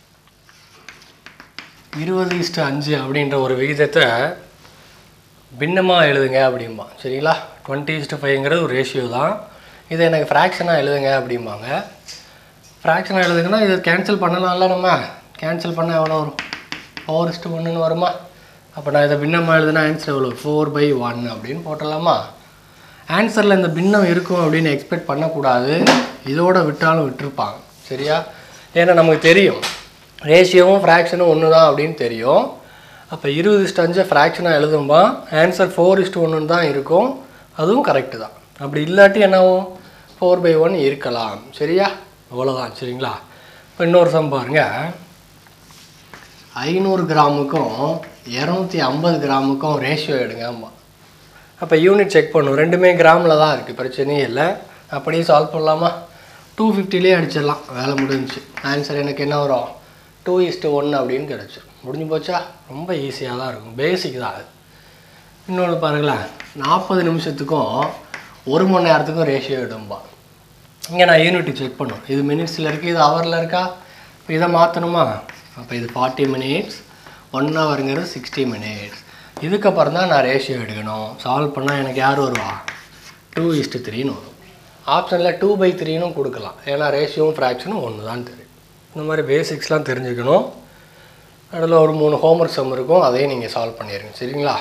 Speaker 2: இருபது இஸ்ட்டு அஞ்சு அப்படின்ற ஒரு விகிதத்தை பின்னமாக எழுதுங்க அப்படிம்பா சரிங்களா டுவெண்ட்டி இஸ்ட்டு ஃபைவ்ங்கிறது ஒரு ரேஷியோ தான் இதை எனக்கு ஃப்ராக்ஷனாக எழுதுங்க அப்படிம்பாங்க ஃப்ராக்ஷனாக எழுதுங்கன்னா இதை கேன்சல் பண்ணலாம்ல நம்ம கேன்சல் பண்ண எவ்வளோ வரும் ஃபோர் இஸ்ட்டு ஒன்றுன்னு வருமா அப்போ நான் இதை பின்னமாக எழுதுனா ஆன்சர் எவ்வளோ ஃபோர் பை ஒன் அப்படின்னு போட்டலாமா ஆன்சரில் இந்த பின்னம் இருக்கும் அப்படின்னு எக்ஸ்பெக்ட் பண்ணக்கூடாது இதோட விட்டாலும் விட்டுருப்பாங்க சரியா ஏன்னா நமக்கு தெரியும் ரேஷியோவும் ஃப்ராக்ஷனும் ஒன்று தான் அப்படின்னு தெரியும் அப்போ இருபது இஸ்ட்டு அஞ்சு ஃப்ராக்ஷனாக எழுதும்பா ஆன்சர் ஃபோர் இஸ்ட்டு ஒன்று தான் இருக்கும் அதுவும் கரெக்டு தான் அப்படி இல்லாட்டி என்னாகும் ஃபோர் பை ஒன் இருக்கலாம் சரியா அவ்வளோதான் சரிங்களா இப்போ இன்னொரு சம் பாருங்க ஐநூறு கிராமுக்கும் இரநூத்தி ஐம்பது கிராமுக்கும் ரேஷியோ எடுங்கம்மா அப்போ யூனிட் செக் பண்ணும் ரெண்டுமே கிராமில் தான் இருக்குது பிரச்சனையே இல்லை அப்படியே சால்வ் பண்ணலாமா டூ ஃபிஃப்டிலே அடிச்சிடலாம் வேலை முடிஞ்சுச்சு ஆன்சர் எனக்கு என்ன வரும் டூ இஸ்ட்டு ஒன் அப்படின்னு கிடச்சிரும் முடிஞ்சு போச்சா ரொம்ப ஈஸியாக தான் இருக்கும் பேசிக் தான் அது இன்னொன்று பாருங்களேன் நாற்பது நிமிஷத்துக்கும் ஒரு மணி நேரத்துக்கும் ரேஷியோ எடும்பா இங்கே நான் யூனிட் செக் பண்ணும் இது மினிட்ஸில் இருக்குது இது ஹவரில் இருக்கா இப்போ இதை மாற்றணுமா அப்போ இது ஃபார்ட்டி மினிட்ஸ் ஒன் ஹவருங்கிறது சிக்ஸ்டி மினிட்ஸ் இதுக்கப்புறம் தான் நான் ரேஷியோ எடுக்கணும் சால்வ் பண்ணால் எனக்கு யார் வருவா டூ இஸ்ட்டு த்ரீன்னு வரும் ஆப்ஷனில் டூ பை த்ரீனும் கொடுக்கலாம் ஏன்னா ரேஷியோவும் ஃப்ராக்ஷனும் ஒன்று தான் தெரியும் இந்த மாதிரி பேசிக்ஸ்லாம் தெரிஞ்சுக்கணும் அதில் ஒரு மூணு ஹோம்ஒர்க் சம் இருக்கும் அதையும் நீங்கள் சால்வ் பண்ணிடுங்க சரிங்களா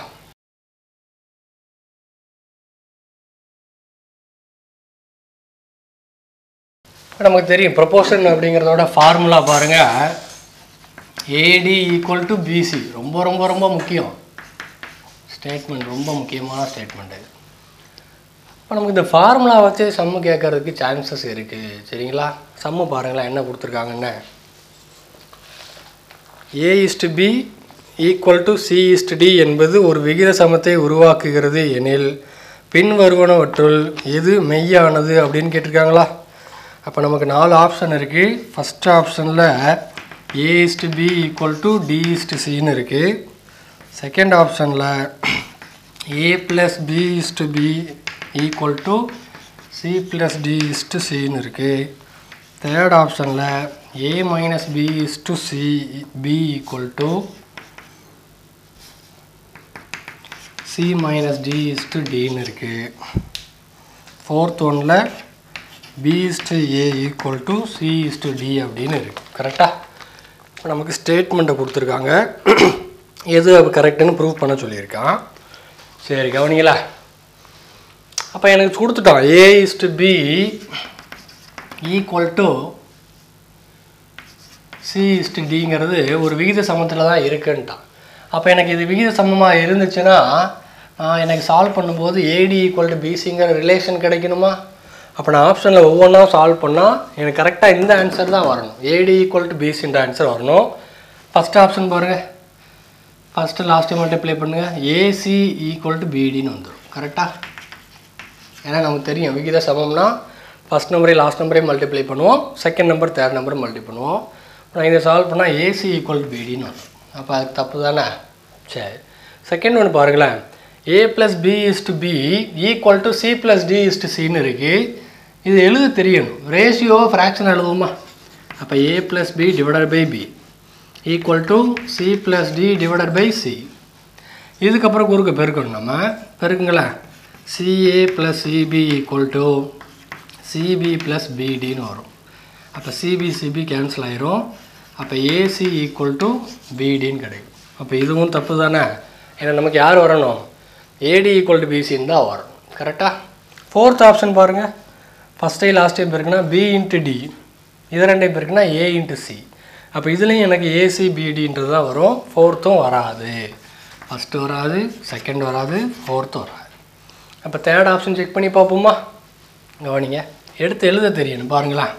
Speaker 2: நமக்கு தெரியும் ப்ரொபோஷன் அப்படிங்கிறதோட ஃபார்முலா பாருங்கள் ஏடி ஈக்குவல் டு பிசி ரொம்ப ரொம்ப ரொம்ப முக்கியம் ஸ்டேட்மெண்ட் ரொம்ப முக்கியமான ஸ்டேட்மெண்ட் இது இப்போ நமக்கு இந்த ஃபார்முலா வச்சு சம்மு கேட்கறதுக்கு சான்சஸ் இருக்குது சரிங்களா சம்மு பாருங்களேன் என்ன கொடுத்துருக்காங்கன்னு A is to B equal to C is to D என்பது ஒரு விகித சமத்தை உருவாக்குகிறது எனில் பின்வருவனவற்றுள் எது மெய்யானது அப்படின்னு கேட்டிருக்காங்களா அப்போ நமக்கு நாலு ஆப்ஷன் இருக்குது ஃபஸ்ட் ஆப்ஷனில் A is to B equal to D is to சின்னு இருக்குது செகண்ட் ஆப்ஷனில் A plus B is to B equal to C plus D is to சின்னு இருக்குது தேர்ட் ஆப்ஷனில் A minus B is to C B equal to C minus D is to டின்னு இருக்குது ஃபோர்த் ஒனில் B is to A equal to C is to D அப்படின்னு இருக்குது கரெக்டாக இப்போ நமக்கு ஸ்டேட்மெண்ட்டை கொடுத்துருக்காங்க எது அது கரெக்டுன்னு ப்ரூவ் பண்ண சொல்லியிருக்கான் சரி கவனிங்களா அப்போ எனக்கு கொடுத்துட்டான் A is to B equal to C is to டிங்கிறது ஒரு விகித சமத்தில் தான் இருக்குன்ட்டான் அப்போ எனக்கு இது விகித சமமாக இருந்துச்சுன்னா ஆஹ், எனக்கு சால்வ் பண்ணும்போது ஏடி ஈக்குவல் டு பிசிங்கிற ரிலேஷன் கிடைக்கணுமா அப்போ நான் ஆப்ஷனில் ஒவ்வொன்றா சால்வ் பண்ணால் எனக்கு கரெக்டாக இந்த ஆன்சர் தான் வரணும் ஏடி ஈக்குவல் டு பிசின்ற ஆன்சர் வரணும் ஃபஸ்ட் ஆப்ஷன் பாருங்கள் ஃபஸ்ட்டு லாஸ்ட்டு மல்டிப்ளை பண்ணுங்கள் ஏசி ஈக்குவல் டு பிடின்னு வந்துடும் கரெக்டாக ஏன்னா நமக்கு தெரியும் விகித சமம்னா ஃபஸ்ட் நம்பரே லாஸ்ட் நம்பரே மல்டிப்ளை பண்ணுவோம் second number third number multi பண்ணுவோம் நான் இதை சால்வ் பண்ணால் ஏசி ஈக்குவல் டு பிடின்னு வரும் அப்போ அதுக்கு தப்பு தானே சரி செகண்ட் ஒன்று பாருங்களேன் A plus B is to B equal to C plus D is to சின்னு இருக்குது இது எழுத தெரியணும் ரேஷியோவை ஃப்ராக்ஷன் எழுதுவோமா அப்போ A plus B divided by B equal to C plus D divided by C இதுக்கப்புறம் குறுக்க பெருக்கணும் நம்ம பெருக்குங்களேன் C A plus C B equal to C B plus பிடின்னு வரும் அப்போ சிபி சிபி கேன்சல் ஆயிரும் அப்போ ஏசி ஈக்குவல் டு பிடின்னு கிடைக்கும் அப்போ இதுவும் தப்பு தானே ஏன்னா நமக்கு யார் வரணும் ஏடி ஈக்குவல் டு பிசின்னு தான் வரும் கரெக்டாக ஃபோர்த் ஆப்ஷன் பாருங்கள் ஃபஸ்ட் டைம் லாஸ்ட் டைம் இருக்குன்னா பி இன்ட்டு டி இது ரெண்டையும் இருக்குன்னா ஏ இன்ட்டு சி அப்போ இதுலேயும் எனக்கு ஏசி பிடின்றது தான் வரும் ஃபோர்த்தும் வராது ஃபஸ்ட்டு வராது செகண்ட் வராது ஃபோர்த்து வராது அப்போ தேர்ட் ஆப்ஷன் செக் பண்ணி பார்ப்போமா கவனிங்க எடுத்து எழுத தெரியணும் பாருங்களேன்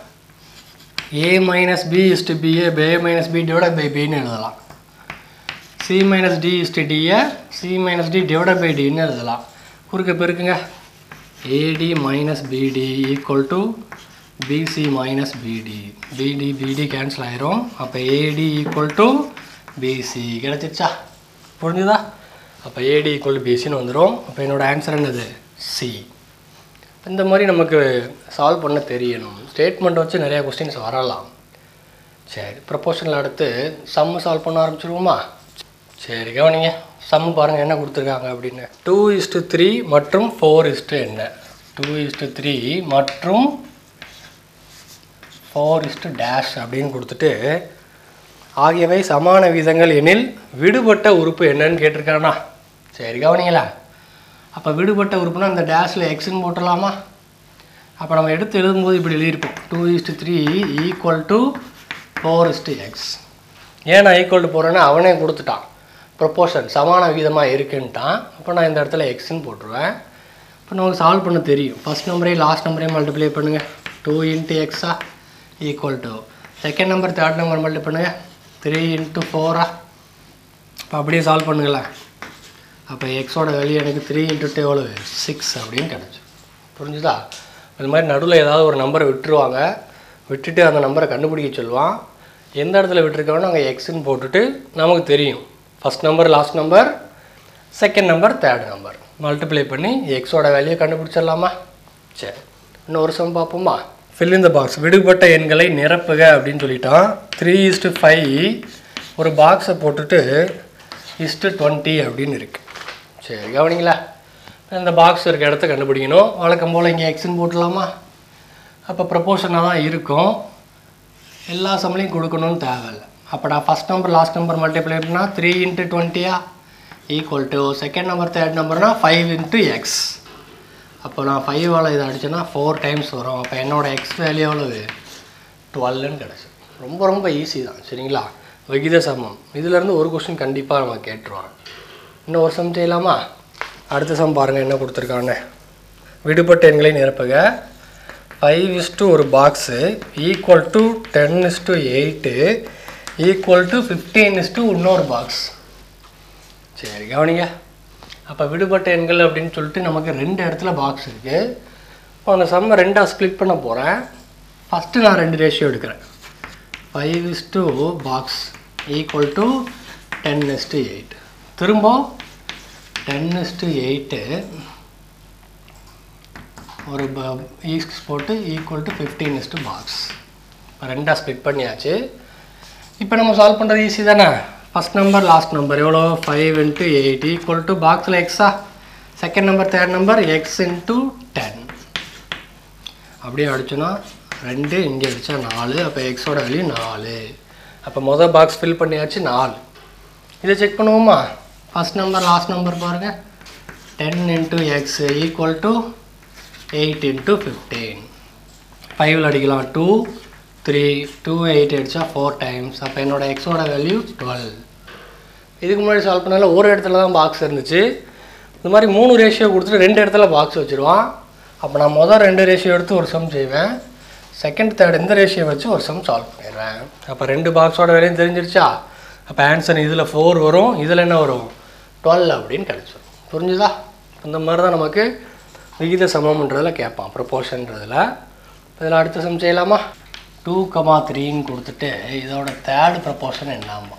Speaker 2: A minus B is to B A பே மைனஸ் பி டிவைட் பை பின்னு எழுதலாம் C minus D is to D A C minus D divide by டின்னு எழுதலாம் குறுக்க பெருக்குங்க A D minus B D equal to B C minus B D B D B D cancel ஆயிரும் அப்போ ஏடி ஈக்குவல் டு பிசி கிடச்சிருச்சா புரிஞ்சுதா அப்போ ஏடி ஈக்குவல் டு பிசின்னு வந்துடும் அப்போ என்னோட ஆன்சர் என்னது சி இந்த மாதிரி நமக்கு சால்வ் பண்ண தெரியணும் ஸ்டேட்மெண்ட் வச்சு நிறையா கொஸ்டின்ஸ் வரலாம் சரி ப்ரப்போஷனில் அடுத்து சம்மு சால்வ் பண்ண ஆரம்பிச்சிருவோமா சரி கவனிங்க சம் பாருங்கள் என்ன கொடுத்துருக்காங்க அப்படின்னு டூ இஸ்டு த்ரீ மற்றும் ஃபோர் இஸ்டு என்ன டூ இஸ்டு த்ரீ மற்றும் ஃபோர் இஸ்டு டேஷ் அப்படின்னு கொடுத்துட்டு ஆகியவை சமான விதங்கள் எனில் விடுபட்ட உறுப்பு என்னன்னு கேட்டிருக்கானா சரி கவனிங்களா அப்போ விடுபட்ட உறுப்புனா இந்த டேஷில் எக்ஸ்ன்னு போட்டுடலாமா அப்போ நம்ம எடுத்து எழுதும்போது இப்படி எழுதியிருப்போம் two is to three equal to four is to X ஏன் நான் ஈக்குவல் டு போகிறேன்னா அவனே கொடுத்துட்டான் ப்ரொப்போர்ஷன் சமான விகிதமாக இருக்குன்ட்டான் அப்போ நான் இந்த இடத்துல எக்ஸ்ன்னு போட்டுருவேன் இப்போ நமக்கு சால்வ் பண்ண தெரியும் ஃபஸ்ட் நம்பரையும் லாஸ்ட் நம்பரையும் மல்டிப்ளை பண்ணுங்கள் டூ இன்ட்டு எக்ஸா equal to second number third number multi பண்ணுங்கள் த்ரீ இன்ட்டு ஃபோரா இப்போ அப்படியே சால்வ் பண்ணுங்களேன் அப்போ எக்ஸோட வேல்யூ எனக்கு த்ரீ இன்ட்டு எவ்வளோ சிக்ஸ் அப்படின்னு கிடச்சி புரிஞ்சுதா அது மாதிரி நடுவில் ஏதாவது ஒரு நம்பரை விட்டுருவாங்க விட்டுட்டு அந்த நம்பரை கண்டுபிடிக்க சொல்லுவான் எந்த இடத்துல விட்டுருக்கானோ அங்கே எக்ஸ்ன்னு போட்டுட்டு நமக்கு தெரியும் first number last number second number third number multiply பண்ணி எக்ஸோட வேல்யூ கண்டுபிடிச்சிடலாமா சரி இன்னொரு சம் பார்ப்போமா fill in the பாக்ஸ் விடுபட்ட எண்களை நிரப்புக அப்படின்னு சொல்லிட்டான் த்ரீ இஸ்ட்டு ஃபைவ் ஒரு பாக்ஸை போட்டுட்டு இஸ்ட்டு டுவெண்ட்டி அப்படின்னு இருக்கு சரி கவனிங்களா இந்த பாக்ஸ் இருக்க இடத்த கண்டுபிடிக்கணும் வழக்கம் போல் இங்கே எக்ஸ்ன்னு போட்டுடலாமா அப்போ ப்ரப்போர்ஷனாக தான் இருக்கும் எல்லா சம்பளையும் கொடுக்கணும்னு தேவையில்லை அப்போ நான் first number last number multiply பண்ணால் த்ரீ இன்ட்டு டுவெண்ட்டியா equal to second number third நம்பர்னா ஃபைவ் இன்ட்டு எக்ஸ் அப்போ நான் ஃபைவால் இதை அடிச்சேன்னா ஃபோர் டைம்ஸ் வரும் அப்போ என்னோடய எக்ஸ் வேல்யூ எவ்வளவு டுவெல்லுன்னு கிடச்சி ரொம்ப ரொம்ப ஈஸி தான் சரிங்களா விகித சமம் இதுலேருந்து ஒரு கொஸ்டின் கண்டிப்பாக நம்ம கேட்டுருவாங்க இன்னும் ஒரு சம் செய்யலாமா அடுத்த சம் பாருங்கள் என்ன கொடுத்துருக்கான்னு விடுபட்ட எண்களை நிரப்புக ஃபைவ் இஸ்டு ஒரு box equal to ten is to eight equal to fifteen is to இன்னொரு பாக்ஸ் சரி கவனிங்க அப்போ விடுபட்ட எண்கள் அப்படின்னு சொல்லிட்டு நமக்கு ரெண்டு இடத்துல பாக்ஸ் இருக்குது இப்போ அந்த சம்மை ரெண்டாக ஸ்ப்ளிட் பண்ண போகிறேன் ஃபஸ்ட்டு நான் ரெண்டு ரேஷியோ எடுக்கிறேன் five is to box equal to ten is to eight திரும்ப டென் இஸ் டு எயிட்டு ஒரு ஈஸ்ட் போட்டு equal to fifteen is to box ரெண்டாக ஸ்ப்ளிட் பண்ணியாச்சு இப்போ நம்ம சால்வ் பண்ணுறது ஈஸி தானே ஃபஸ்ட் நம்பர் லாஸ்ட் நம்பர் எவ்வளோ five into eight equal to பாக்ஸில் எக்ஸா second number third number x into ten அப்படியே அடிச்சோன்னா ரெண்டு இங்கே அடித்தா நாலு அப்போ எக்ஸோட வேல்யூ நாலு அப்போ மொதல் பாக்ஸ் ஃபில் பண்ணியாச்சு நாலு இதை செக் பண்ணுவோமா ஃபஸ்ட் நம்பர் லாஸ்ட் நம்பர் பாருங்கள் ten into x equal to eight into fifteen ஃபைவ்ல அடிக்கலாம் டூ த்ரீ டூ எயிட் அடித்தா ஃபோர் டைம்ஸ் அப்போ என்னோட எக்ஸோட வேல்யூ டுவெல் இதுக்கு முன்னாடி சால்வ் பண்ணால ஒரு இடத்துல தான் பாக்ஸ் இருந்துச்சு இந்த மாதிரி மூணு ரேஷியோ கொடுத்துட்டு ரெண்டு இடத்துல பாக்ஸ் வச்சுருவான் அப்போ நான் மொதல் ரெண்டு ரேஷியோ எடுத்து ஒரு சம் செய்வேன் செகண்ட் தேர்ட் இந்த ரேஷியோ வச்சு ஒரு சம் சால்வ் பண்ணிடுவேன் அப்போ ரெண்டு பாக்ஸோட வேலையும் தெரிஞ்சிருச்சா அப்போ ஆன்சர் இதில் ஃபோர் வரும் இதில் என்ன வரும் டுவெல் அப்படின்னு கிடச்சிரும் புரிஞ்சுதா இந்த மாதிரி தான் நமக்கு விகித சமம்ன்றதில் கேட்பான் ப்ரொபோர்ஷன்றதில் இதில் அடுத்த சம் செய்யலாமா டூ கமா த்ரீன்னு கொடுத்துட்டு இதோட தேர்ட் ப்ரப்போர்ஷன் என்னாமா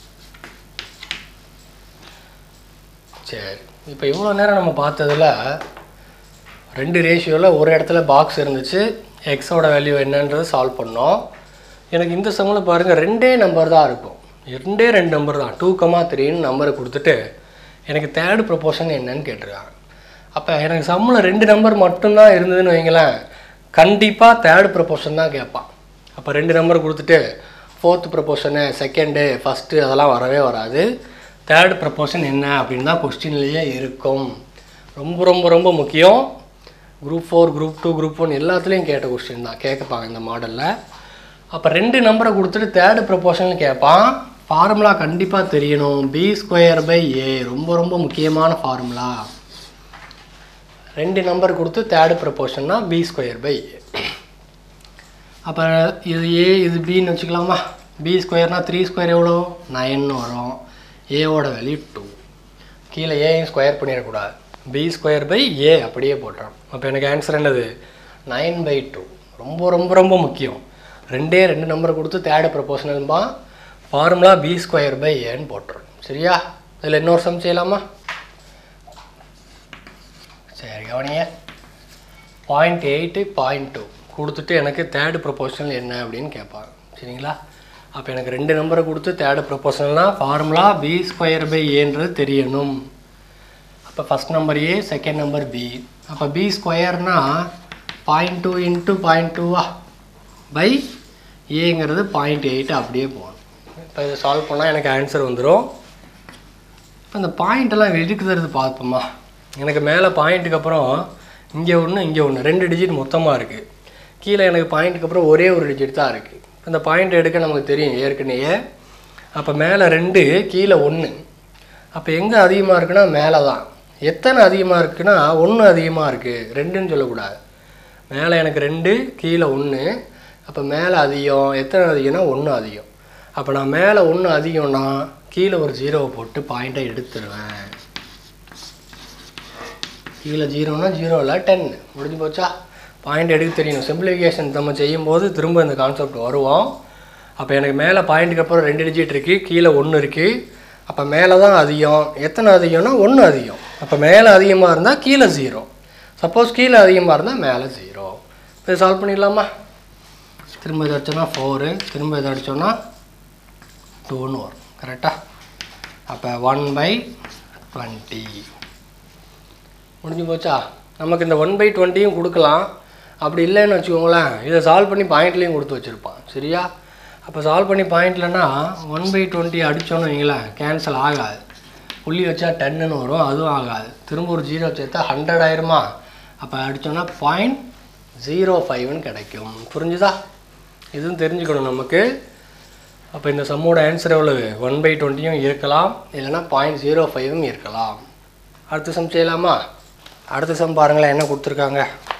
Speaker 2: சரி இப்போ இவ்வளோ நேரம் நம்ம பார்த்ததுல ரெண்டு ரேஷியோவில் ஒரு இடத்துல பாக்ஸ் இருந்துச்சு எக்ஸோட வேல்யூ என்னன்றது சால்வ் பண்ணோம் எனக்கு இந்த சம்மில் பாருங்கள் ரெண்டே நம்பர் தான் இருக்கும் ரெண்டே ரெண்டு நம்பர் தான் டூ கமா த்ரீன்னு நம்பரை கொடுத்துட்டு எனக்கு தேர்ட் ப்ரொப்போர்ஷன் என்னன்னு கேட்டிருக்காங்க அப்போ எனக்கு சம்மில் ரெண்டு நம்பர் மட்டும்தான் இருந்ததுன்னு வைங்களேன் கண்டிப்பாக தேர்ட் ப்ரொப்போர்ஷன் தான் கேட்பான் அப்போ ரெண்டு நம்பர் கொடுத்துட்டு ஃபோர்த் ப்ரப்போர்ஷனு செகண்டு ஃபஸ்ட்டு அதெல்லாம் வரவே வராது தேர்ட் ப்ரப்போர்ஷன் என்ன அப்படின்னு தான் கொஸ்டின்லேயே இருக்கும் ரொம்ப ரொம்ப ரொம்ப முக்கியம் group four group two group one எல்லாத்துலேயும் கேட்ட கொஸ்டின் தான் கேட்கப்பாங்க இந்த மாடலில் அப்போ ரெண்டு நம்பரை கொடுத்துட்டு தேர்டு ப்ரப்போர்ஷன் கேட்பான் ஃபார்முலா கண்டிப்பாக தெரியணும் பி ஸ்கொயர் பை ஏ ரொம்ப ரொம்ப முக்கியமான ஃபார்முலா ரெண்டு நம்பர் கொடுத்து தேர்டு ப்ரப்போர்ஷன்னா பி ஸ்கொயர் பை ஏ அப்போ இது ஏ இது பின்னு வச்சுக்கலாமா பி ஸ்கொயர்னா த்ரீ ஸ்கொயர் எவ்வளோ நைன்னு வரும் ஏவோட வேல்யூ டூ கீழே ஏயும் ஸ்கொயர் பண்ணிடக்கூடாது பி ஸ்கொயர் பை ஏ அப்படியே போட்டுறோம் அப்போ எனக்கு ஆன்சர் என்னது நைன் பை டூ ரொம்ப ரொம்ப ரொம்ப முக்கியம் ரெண்டே ரெண்டு நம்பர் கொடுத்து தேர்டு ப்ரப்போர்ஷனல்பா ஃபார்முலா பி ஸ்கொயர் பை ஏன்னு போட்டுரும் சரியா இதில் இன்னொரு சம் செய்யலாமா சரி கவனிங்க பாயிண்ட் எயிட்டு பாயிண்ட் டூ கொடுத்துட்டு எனக்கு தேர்டு ப்ரொபோஷனல் என்ன அப்படின்னு கேட்பாங்க சரிங்களா அப்போ எனக்கு ரெண்டு நம்பரை கொடுத்து தேர்டு ப்ரொபோஷனல்னா ஃபார்முலா பி ஸ்கொயர் பை ஏன்றது தெரியணும் அப்போ first number A second number B அப்போ பி ஸ்கொயர்னா பாயிண்ட் டூ இன்ட்டு பாயிண்ட் டூவா பை ஏங்கிறது பாயிண்ட் எயிட் அப்படியே போகணும் இப்போ இதை சால்வ் பண்ணால் எனக்கு ஆன்சர் வந்துடும் இப்போ இந்த பாயிண்டெல்லாம் எடுக்கிறது பார்ப்போமா எனக்கு மேலே பாயிண்ட்டுக்கு அப்புறம் இங்கே ஒன்று இங்கே ஒன்று ரெண்டு டிஜிட் மொத்தமாக இருக்குது கீழே எனக்கு பாயிண்ட்டுக்கு அப்புறம் ஒரே ஒரு டிஜிட் தான் இருக்குது இந்த பாயிண்ட் எடுக்க நமக்கு தெரியும் ஏற்கனவே அப்போ மேலே ரெண்டு கீழே ஒன்று அப்போ எங்கே அதிகமாக இருக்குன்னா மேலே தான் எத்தனை அதிகமாக இருக்குன்னா ஒன்று அதிகமாக இருக்குது ரெண்டுன்னு சொல்லக்கூடாது மேலே எனக்கு ரெண்டு கீழே ஒன்று அப்போ மேலே அதிகம் எத்தனை அதிகம்னா ஒன்று அதிகம் அப்போ நான் மேலே ஒன்று அதிகம்னா கீழே ஒரு ஜீரோவை போட்டு பாயிண்ட்டை எடுத்துருவேன் கீழே ஜீரோனா ஜீரோ இல்லை டென் முடிஞ்சு போச்சா பாயிண்ட் எடுக்க தெரியணும் சிம்பிளிஃபிகேஷன் நம்ம செய்யும்போது திரும்ப இந்த கான்செப்ட் வருவோம் அப்போ எனக்கு மேலே பாயிண்ட்டுக்கு அப்புறம் ரெண்டு டிஜிட் இருக்குது கீழே ஒன்று இருக்குது அப்போ மேலே தான் அதிகம் எத்தனை அதிகம்னா ஒன்று அதிகம் அப்போ மேலே அதிகமாக இருந்தால் கீழே ஜீரோ சப்போஸ் கீழே அதிகமாக இருந்தால் மேலே ஜீரோ இதை சால்வ் பண்ணிடலாமா திரும்ப இதை அடிச்சோன்னா ஃபோரு திரும்ப இதை அடித்தோன்னா டூன்னு வரும் கரெக்டாக அப்போ ஒன் பை டுவெண்ட்டி முடிஞ்சு போச்சா நமக்கு இந்த ஒன் பை டுவெண்ட்டியும் கொடுக்கலாம் அப்படி இல்லைன்னு வச்சுக்கோங்களேன் இதை சால்வ் பண்ணி பாயிண்ட்லேயும் கொடுத்து வச்சுருப்பான் சரியா அப்போ சால்வ் பண்ணி பாயிண்ட்லனா ஒன் பை டுவெண்ட்டி அடித்தோன்னு வைங்களேன் கேன்சல் ஆகாது புள்ளி வச்சா டென்னுன்னு வரும் அதுவும் ஆகாது திரும்ப ஒரு ஜீரோ சேர்த்தா ஹண்ட்ரட் ஆயிருமா அப்போ அடித்தோன்னா பாயிண்ட் ஜீரோ ஃபைவ்னு கிடைக்கும் புரிஞ்சுதா இதுவும் தெரிஞ்சுக்கணும் நமக்கு அப்போ இந்த சம்மோட ஆன்சர் எவ்வளவு ஒன் பை டுவெண்ட்டியும் இருக்கலாம் இல்லைன்னா பாயிண்ட் ஜீரோ ஃபைவும் இருக்கலாம் அடுத்த சம் செய்யலாமா அடுத்த சம் பாருங்களேன் என்ன கொடுத்துருக்காங்க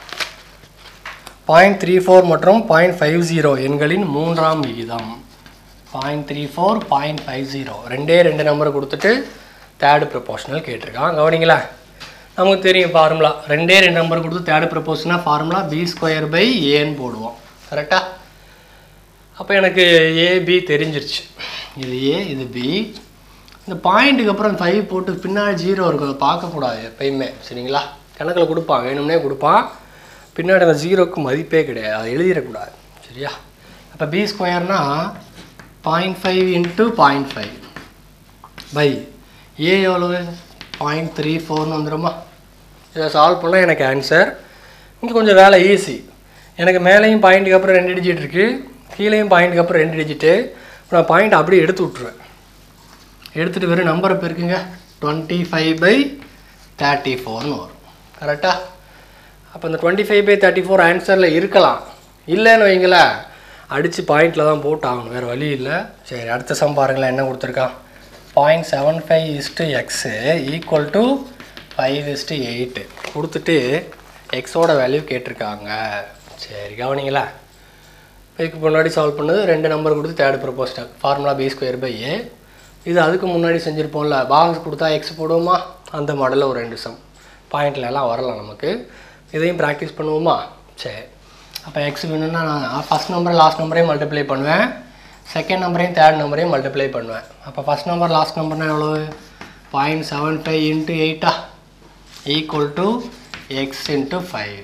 Speaker 2: பாயிண்ட் த்ரீ ஃபோர் மற்றும் பாயிண்ட் ஃபைவ் ஜீரோ எண்களின் மூன்றாம் விகிதம் point three four point five zero ரெண்டே ரெண்டு நம்பர் கொடுத்துட்டு தேர்டு ப்ரொபோஷனல் கேட்டிருக்கான் கவனிங்களா நமக்கு தெரியும் ஃபார்முலா ரெண்டே ரெண்டு நம்பர் கொடுத்து தேர்டு ப்ரொபோஷனாக ஃபார்முலா பி ஸ்கொயர் பை ஏன்னு போடுவோம் கரெக்டாக அப்போ எனக்கு ஏபி தெரிஞ்சிருச்சு இது ஏ இது பி இந்த பாயிண்ட்டுக்கு அப்புறம் ஃபைவ் போட்டு பின்னாடி ஜீரோ இருக்கும் அதை பார்க்கக்கூடாது எப்பயுமே சரிங்களா கணக்கில் கொடுப்பான் வேணும்னே கொடுப்பான் பின்னாடி அந்த ஜீரோக்கு மதிப்பே கிடையாது அதை எழுதிடக்கூடாது சரியா அப்போ பி ஸ்கொயர்னா point five into point five by A எவ்வளவு பாயிண்ட் த்ரீ ஃபோர்னு வந்துடுமா இதை சால்வ் பண்ணால் எனக்கு ஆன்சர் இங்கே கொஞ்சம் வேலை ஈஸி எனக்கு மேலேயும் பாயிண்ட்டுக்கு அப்புறம் ரெண்டு டிஜிட் இருக்குது கீழேயும் பாயிண்ட்டுக்கு அப்புறம் ரெண்டு டிஜிட்டு நான் பாயிண்ட் அப்படியே எடுத்து விட்ருவேன் எடுத்துகிட்டு வெறும் நம்பரை பெருக்குங்க டுவெண்ட்டி ஃபைவ் பை தேர்ட்டி ஃபோர்னு வரும் கரெக்டாக அப்போ இந்த twenty five by thirty four ஆன்சரில் இருக்கலாம் இல்லைன்னு வைங்களேன் அடித்து பாயிண்டில் தான் போட்டு ஆகணும் வேறு வழி இல்லை சரி அடுத்த சம் பாருங்களேன் என்ன கொடுத்துருக்கான் point seven five is to X equal to five is to eight கொடுத்துட்டு எக்ஸோட வேல்யூ கேட்டிருக்காங்க சரி கவனிங்களா இதுக்கு முன்னாடி சால்வ் பண்ணது ரெண்டு நம்பர் கொடுத்து third proportional formula B square by A இது அதுக்கு முன்னாடி செஞ்சுருப்போம்ல பாக்ஸ் கொடுத்தா எக்ஸ் போடுவோமா அந்த மாடலில் ஒரு ரெண்டு சம் பாயிண்ட்ல எல்லாம் வரலாம் நமக்கு இதையும் ப்ராக்டிஸ் பண்ணுவோமா சரி அப்போ எக்ஸ் வேணும்னா நான் ஃபஸ்ட் நம்பர் லாஸ்ட் நம்பரையும் மல்டிப்ளை பண்ணுவேன் செகண்ட் நம்பரையும் தேர்ட் நம்பரையும் மல்டிப்ளை பண்ணுவேன் அப்போ ஃபஸ்ட் நம்பர் லாஸ்ட் நம்பர்னா எவ்வளோ பாயிண்ட் செவன் ஃபைவ் இன்ட்டு எயிட்டா equal to X into five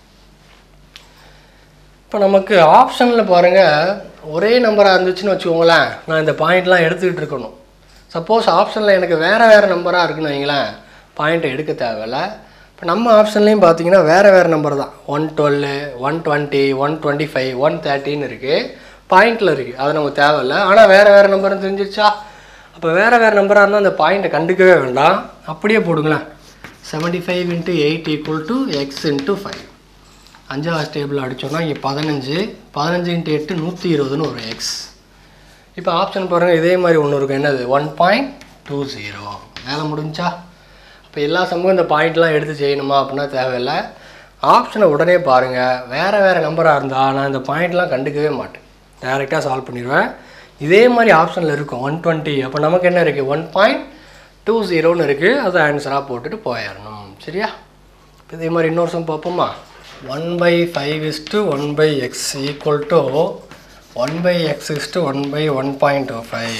Speaker 2: இப்போ நமக்கு ஆப்ஷனில் பாருங்கள் ஒரே நம்பராக இருந்துச்சுன்னு வச்சுக்கோங்களேன் நான் இந்த பாயிண்ட்லாம் எடுத்துக்கிட்டு இருக்கணும் சப்போஸ் ஆப்ஷனில் எனக்கு வேறு வேறு நம்பராக இருக்குன்னு வைங்களேன் பாயிண்ட்டை எடுக்க தேவையில்ல இப்போ நம்ம ஆப்ஷன்லேயும் பார்த்தீங்கன்னா வேறு வேறு நம்பர் தான் one twelve one twenty one twenty five one தேர்ட்டின்னு இருக்குது பாயிண்டில் இருக்குது அது நமக்கு தேவையில்ல ஆனால் வேறு வேறு நம்பர்னு தெரிஞ்சிருச்சா அப்போ வேறு வேறு நம்பராக இருந்தால் அந்த பாயிண்ட்டை கண்டுக்கவே வேண்டாம் அப்படியே போடுங்களேன் seventy five into eight equal to X into five அஞ்சாவது டேபிள் அடித்தோம்னா இங்கே பதினஞ்சு பதினஞ்சு இன்ட்டு எட்டு நூற்றி இருபதுன்னு ஒரு எக்ஸ் இப்போ ஆப்ஷன் பாருங்கள் இதே மாதிரி ஒன்று இருக்கும் என்னது ஒன் பாயிண்ட் டூ ஜீரோ வேலை முடிஞ்சா இப்போ எல்லா சமூகம் இந்த பாயிண்ட்லாம் எடுத்து செய்யணுமா அப்படின்னா தேவையில்லை ஆப்ஷனை உடனே பாருங்கள் வேறு வேறு நம்பராக இருந்தால் நான் இந்த பாயிண்ட்லாம் கண்டுக்கவே மாட்டேன் டேரெக்டாக சால்வ் பண்ணிடுவேன் இதே மாதிரி ஆப்ஷனில் இருக்கும் ஒன் டுவெண்ட்டி அப்போ நமக்கு என்ன இருக்குது ஒன் பாயிண்ட் டூ ஜீரோன்னு இருக்குது அதை ஆன்சராக போட்டுட்டு போயிடணும் சரியா இப்போ இதே மாதிரி இன்னொரு சம் பார்ப்போமா one by five is to one by X equal to one by X is to one by one point two five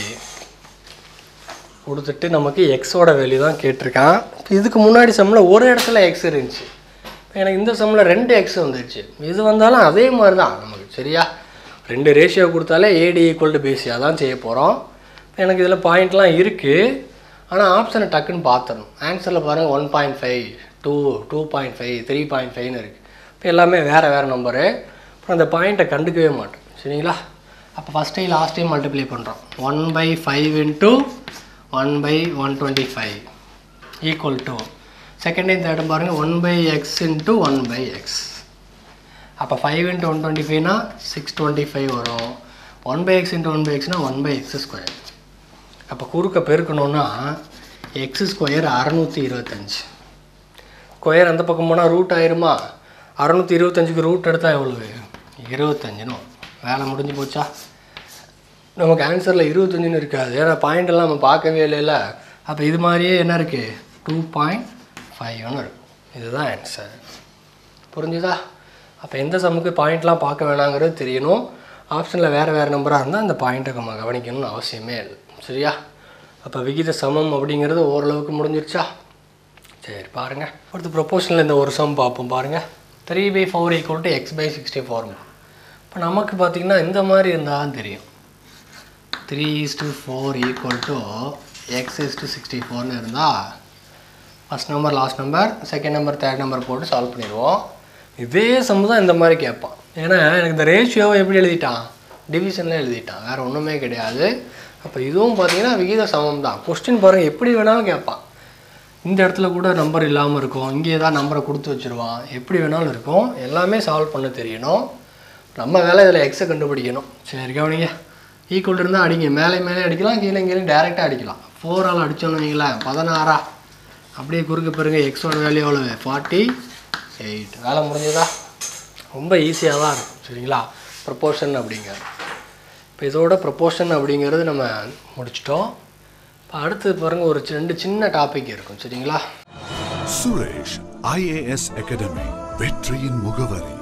Speaker 2: கொடுத்துட்டு நமக்கு எக்ஸோட வேல்யூ தான் கேட்டிருக்கான் இப்போ இதுக்கு முன்னாடி சம்மில் ஒரு இடத்துல எக்ஸ் இருந்துச்சு இப்போ எனக்கு இந்த சம்மில் ரெண்டு எக்ஸ் வந்துடுச்சு இது வந்தாலும் அதே மாதிரி தான் நமக்கு சரியா ரெண்டு ரேஷியோ கொடுத்தாலே ஏடி ஈக்குவல் டு பிசியாக தான் செய்ய போகிறோம் எனக்கு இதில் பாயிண்ட்லாம் இருக்குது ஆனால் ஆப்ஷனை டக்குன்னு பார்த்துடணும் ஆன்சரில் பாருங்கள் one point five two two point five three point ஃபைவ்னு இருக்குது இப்போ எல்லாமே வேறு வேறு நம்பரு அப்புறம் அந்த பாயிண்ட்டை கண்டுக்கவே மாட்டோம் சரிங்களா அப்போ first time last time multiply பண்ணுறோம் one by five into one by one twenty five equal to second time third பாருங்கள் one by X into one by X அப்போ ஃபைவ் இன்ட்டு ஒன் டுவெண்ட்டி ஃபைவ்னா சிக்ஸ் டுவெண்ட்டி ஃபைவ் வரும் one by X into one by எக்ஸ்னால் ஒன் பை எக்ஸ் ஸ்கொயர் அப்போ குறுக்க பெருக்கணுன்னா எக்ஸ் ஸ்கொயர் அறநூற்றி இருபத்தஞ்சி ஸ்கொயர் அந்த பக்கம் போனால் ரூட் ஆயிருமா அறநூற்றி இருபத்தஞ்சுக்கு ரூட் எடுத்தால் எவ்வளவு இருபத்தஞ்சுன்னு வரும். வேலை முடிஞ்சு போச்சா நமக்கு ஆன்சரில் இருபத்தஞ்சுன்னு இருக்காது ஏன்னா பாயிண்ட் எல்லாம் நம்ம பார்க்கவே இல்லைல்ல அப்போ இது மாதிரியே என்ன இருக்குது டூ பாயிண்ட் ஃபைவ்னு இருக்கும் இதுதான் ஆன்சர் புரிஞ்சுதா அப்போ எந்த சம்முக்கு பாயிண்ட்லாம் பார்க்க வேணாங்கிறது தெரியணும் ஆப்ஷனில் வேறு வேறு நம்பராக இருந்தால் அந்த பாயிண்ட்டை நம்ம கவனிக்கணும்னு அவசியமே இல்லை சரியா அப்போ விகித சமம் அப்படிங்கிறது ஓரளவுக்கு முடிஞ்சிருச்சா சரி பாருங்கள் அடுத்து ப்ரொப்போஷனில் இந்த ஒரு சம் பார்ப்போம் பாருங்கள் three by four equal to X by sixty four இப்போ நமக்கு பார்த்திங்கன்னா இந்த மாதிரி இருந்தால் தெரியும் three is to four equal to X is to sixty ஃபோர்னு இருந்தால் first number last number second number third number போட்டு சால்வ் பண்ணிடுவோம் இதே சம் தான் இந்த மாதிரி கேட்பான் ஏன்னா எனக்கு இந்த ரேஷியோவை எப்படி எழுதிட்டான் டிவிஷனில் எழுதிட்டான் வேறு ஒன்றுமே கிடையாது அப்போ இதுவும் பார்த்தீங்கன்னா விகித சமம் தான் கொஸ்டின் பாருங்கள் எப்படி வேணாலும் கேட்பான் இந்த இடத்துல கூட நம்பர் இல்லாமல் இருக்கும் இங்கே ஏதாவது நம்பரை கொடுத்து வச்சுருவான் எப்படி வேணாலும் இருக்கும் எல்லாமே சால்வ் பண்ண தெரியணும் நம்ம வேலை இதில் எக்ஸை கண்டுபிடிக்கணும் சரி கவனிங்க ஈக்குவல் இருந்தால் அடிங்க மேலே மேலே அடிக்கலாம் கீழே கீழே டேரெக்டாக அடிக்கலாம் ஃபோரால் அடித்தோன்னு வைங்களேன் பதினாறா அப்படியே குறுக்க பாருங்க எக்ஸோட வேல்யூ எவ்வளவு ஃபார்ட்டி எயிட் வேலை முடிஞ்சதா ரொம்ப ஈஸியாக தான் இருக்கும் சரிங்களா ப்ரப்போர்ஷன் அப்படிங்கிறது இப்போ இதோட ப்ரப்போர்ஷன் அப்படிங்கிறது நம்ம முடிச்சிட்டோம் இப்போ அடுத்து பாருங்கள் ஒரு சி- ரெண்டு சின்ன டாபிக் இருக்கும் சரிங்களா
Speaker 1: சுரேஷ் ஐஏஎஸ் அகாடமி வெற்றியின் முகவரி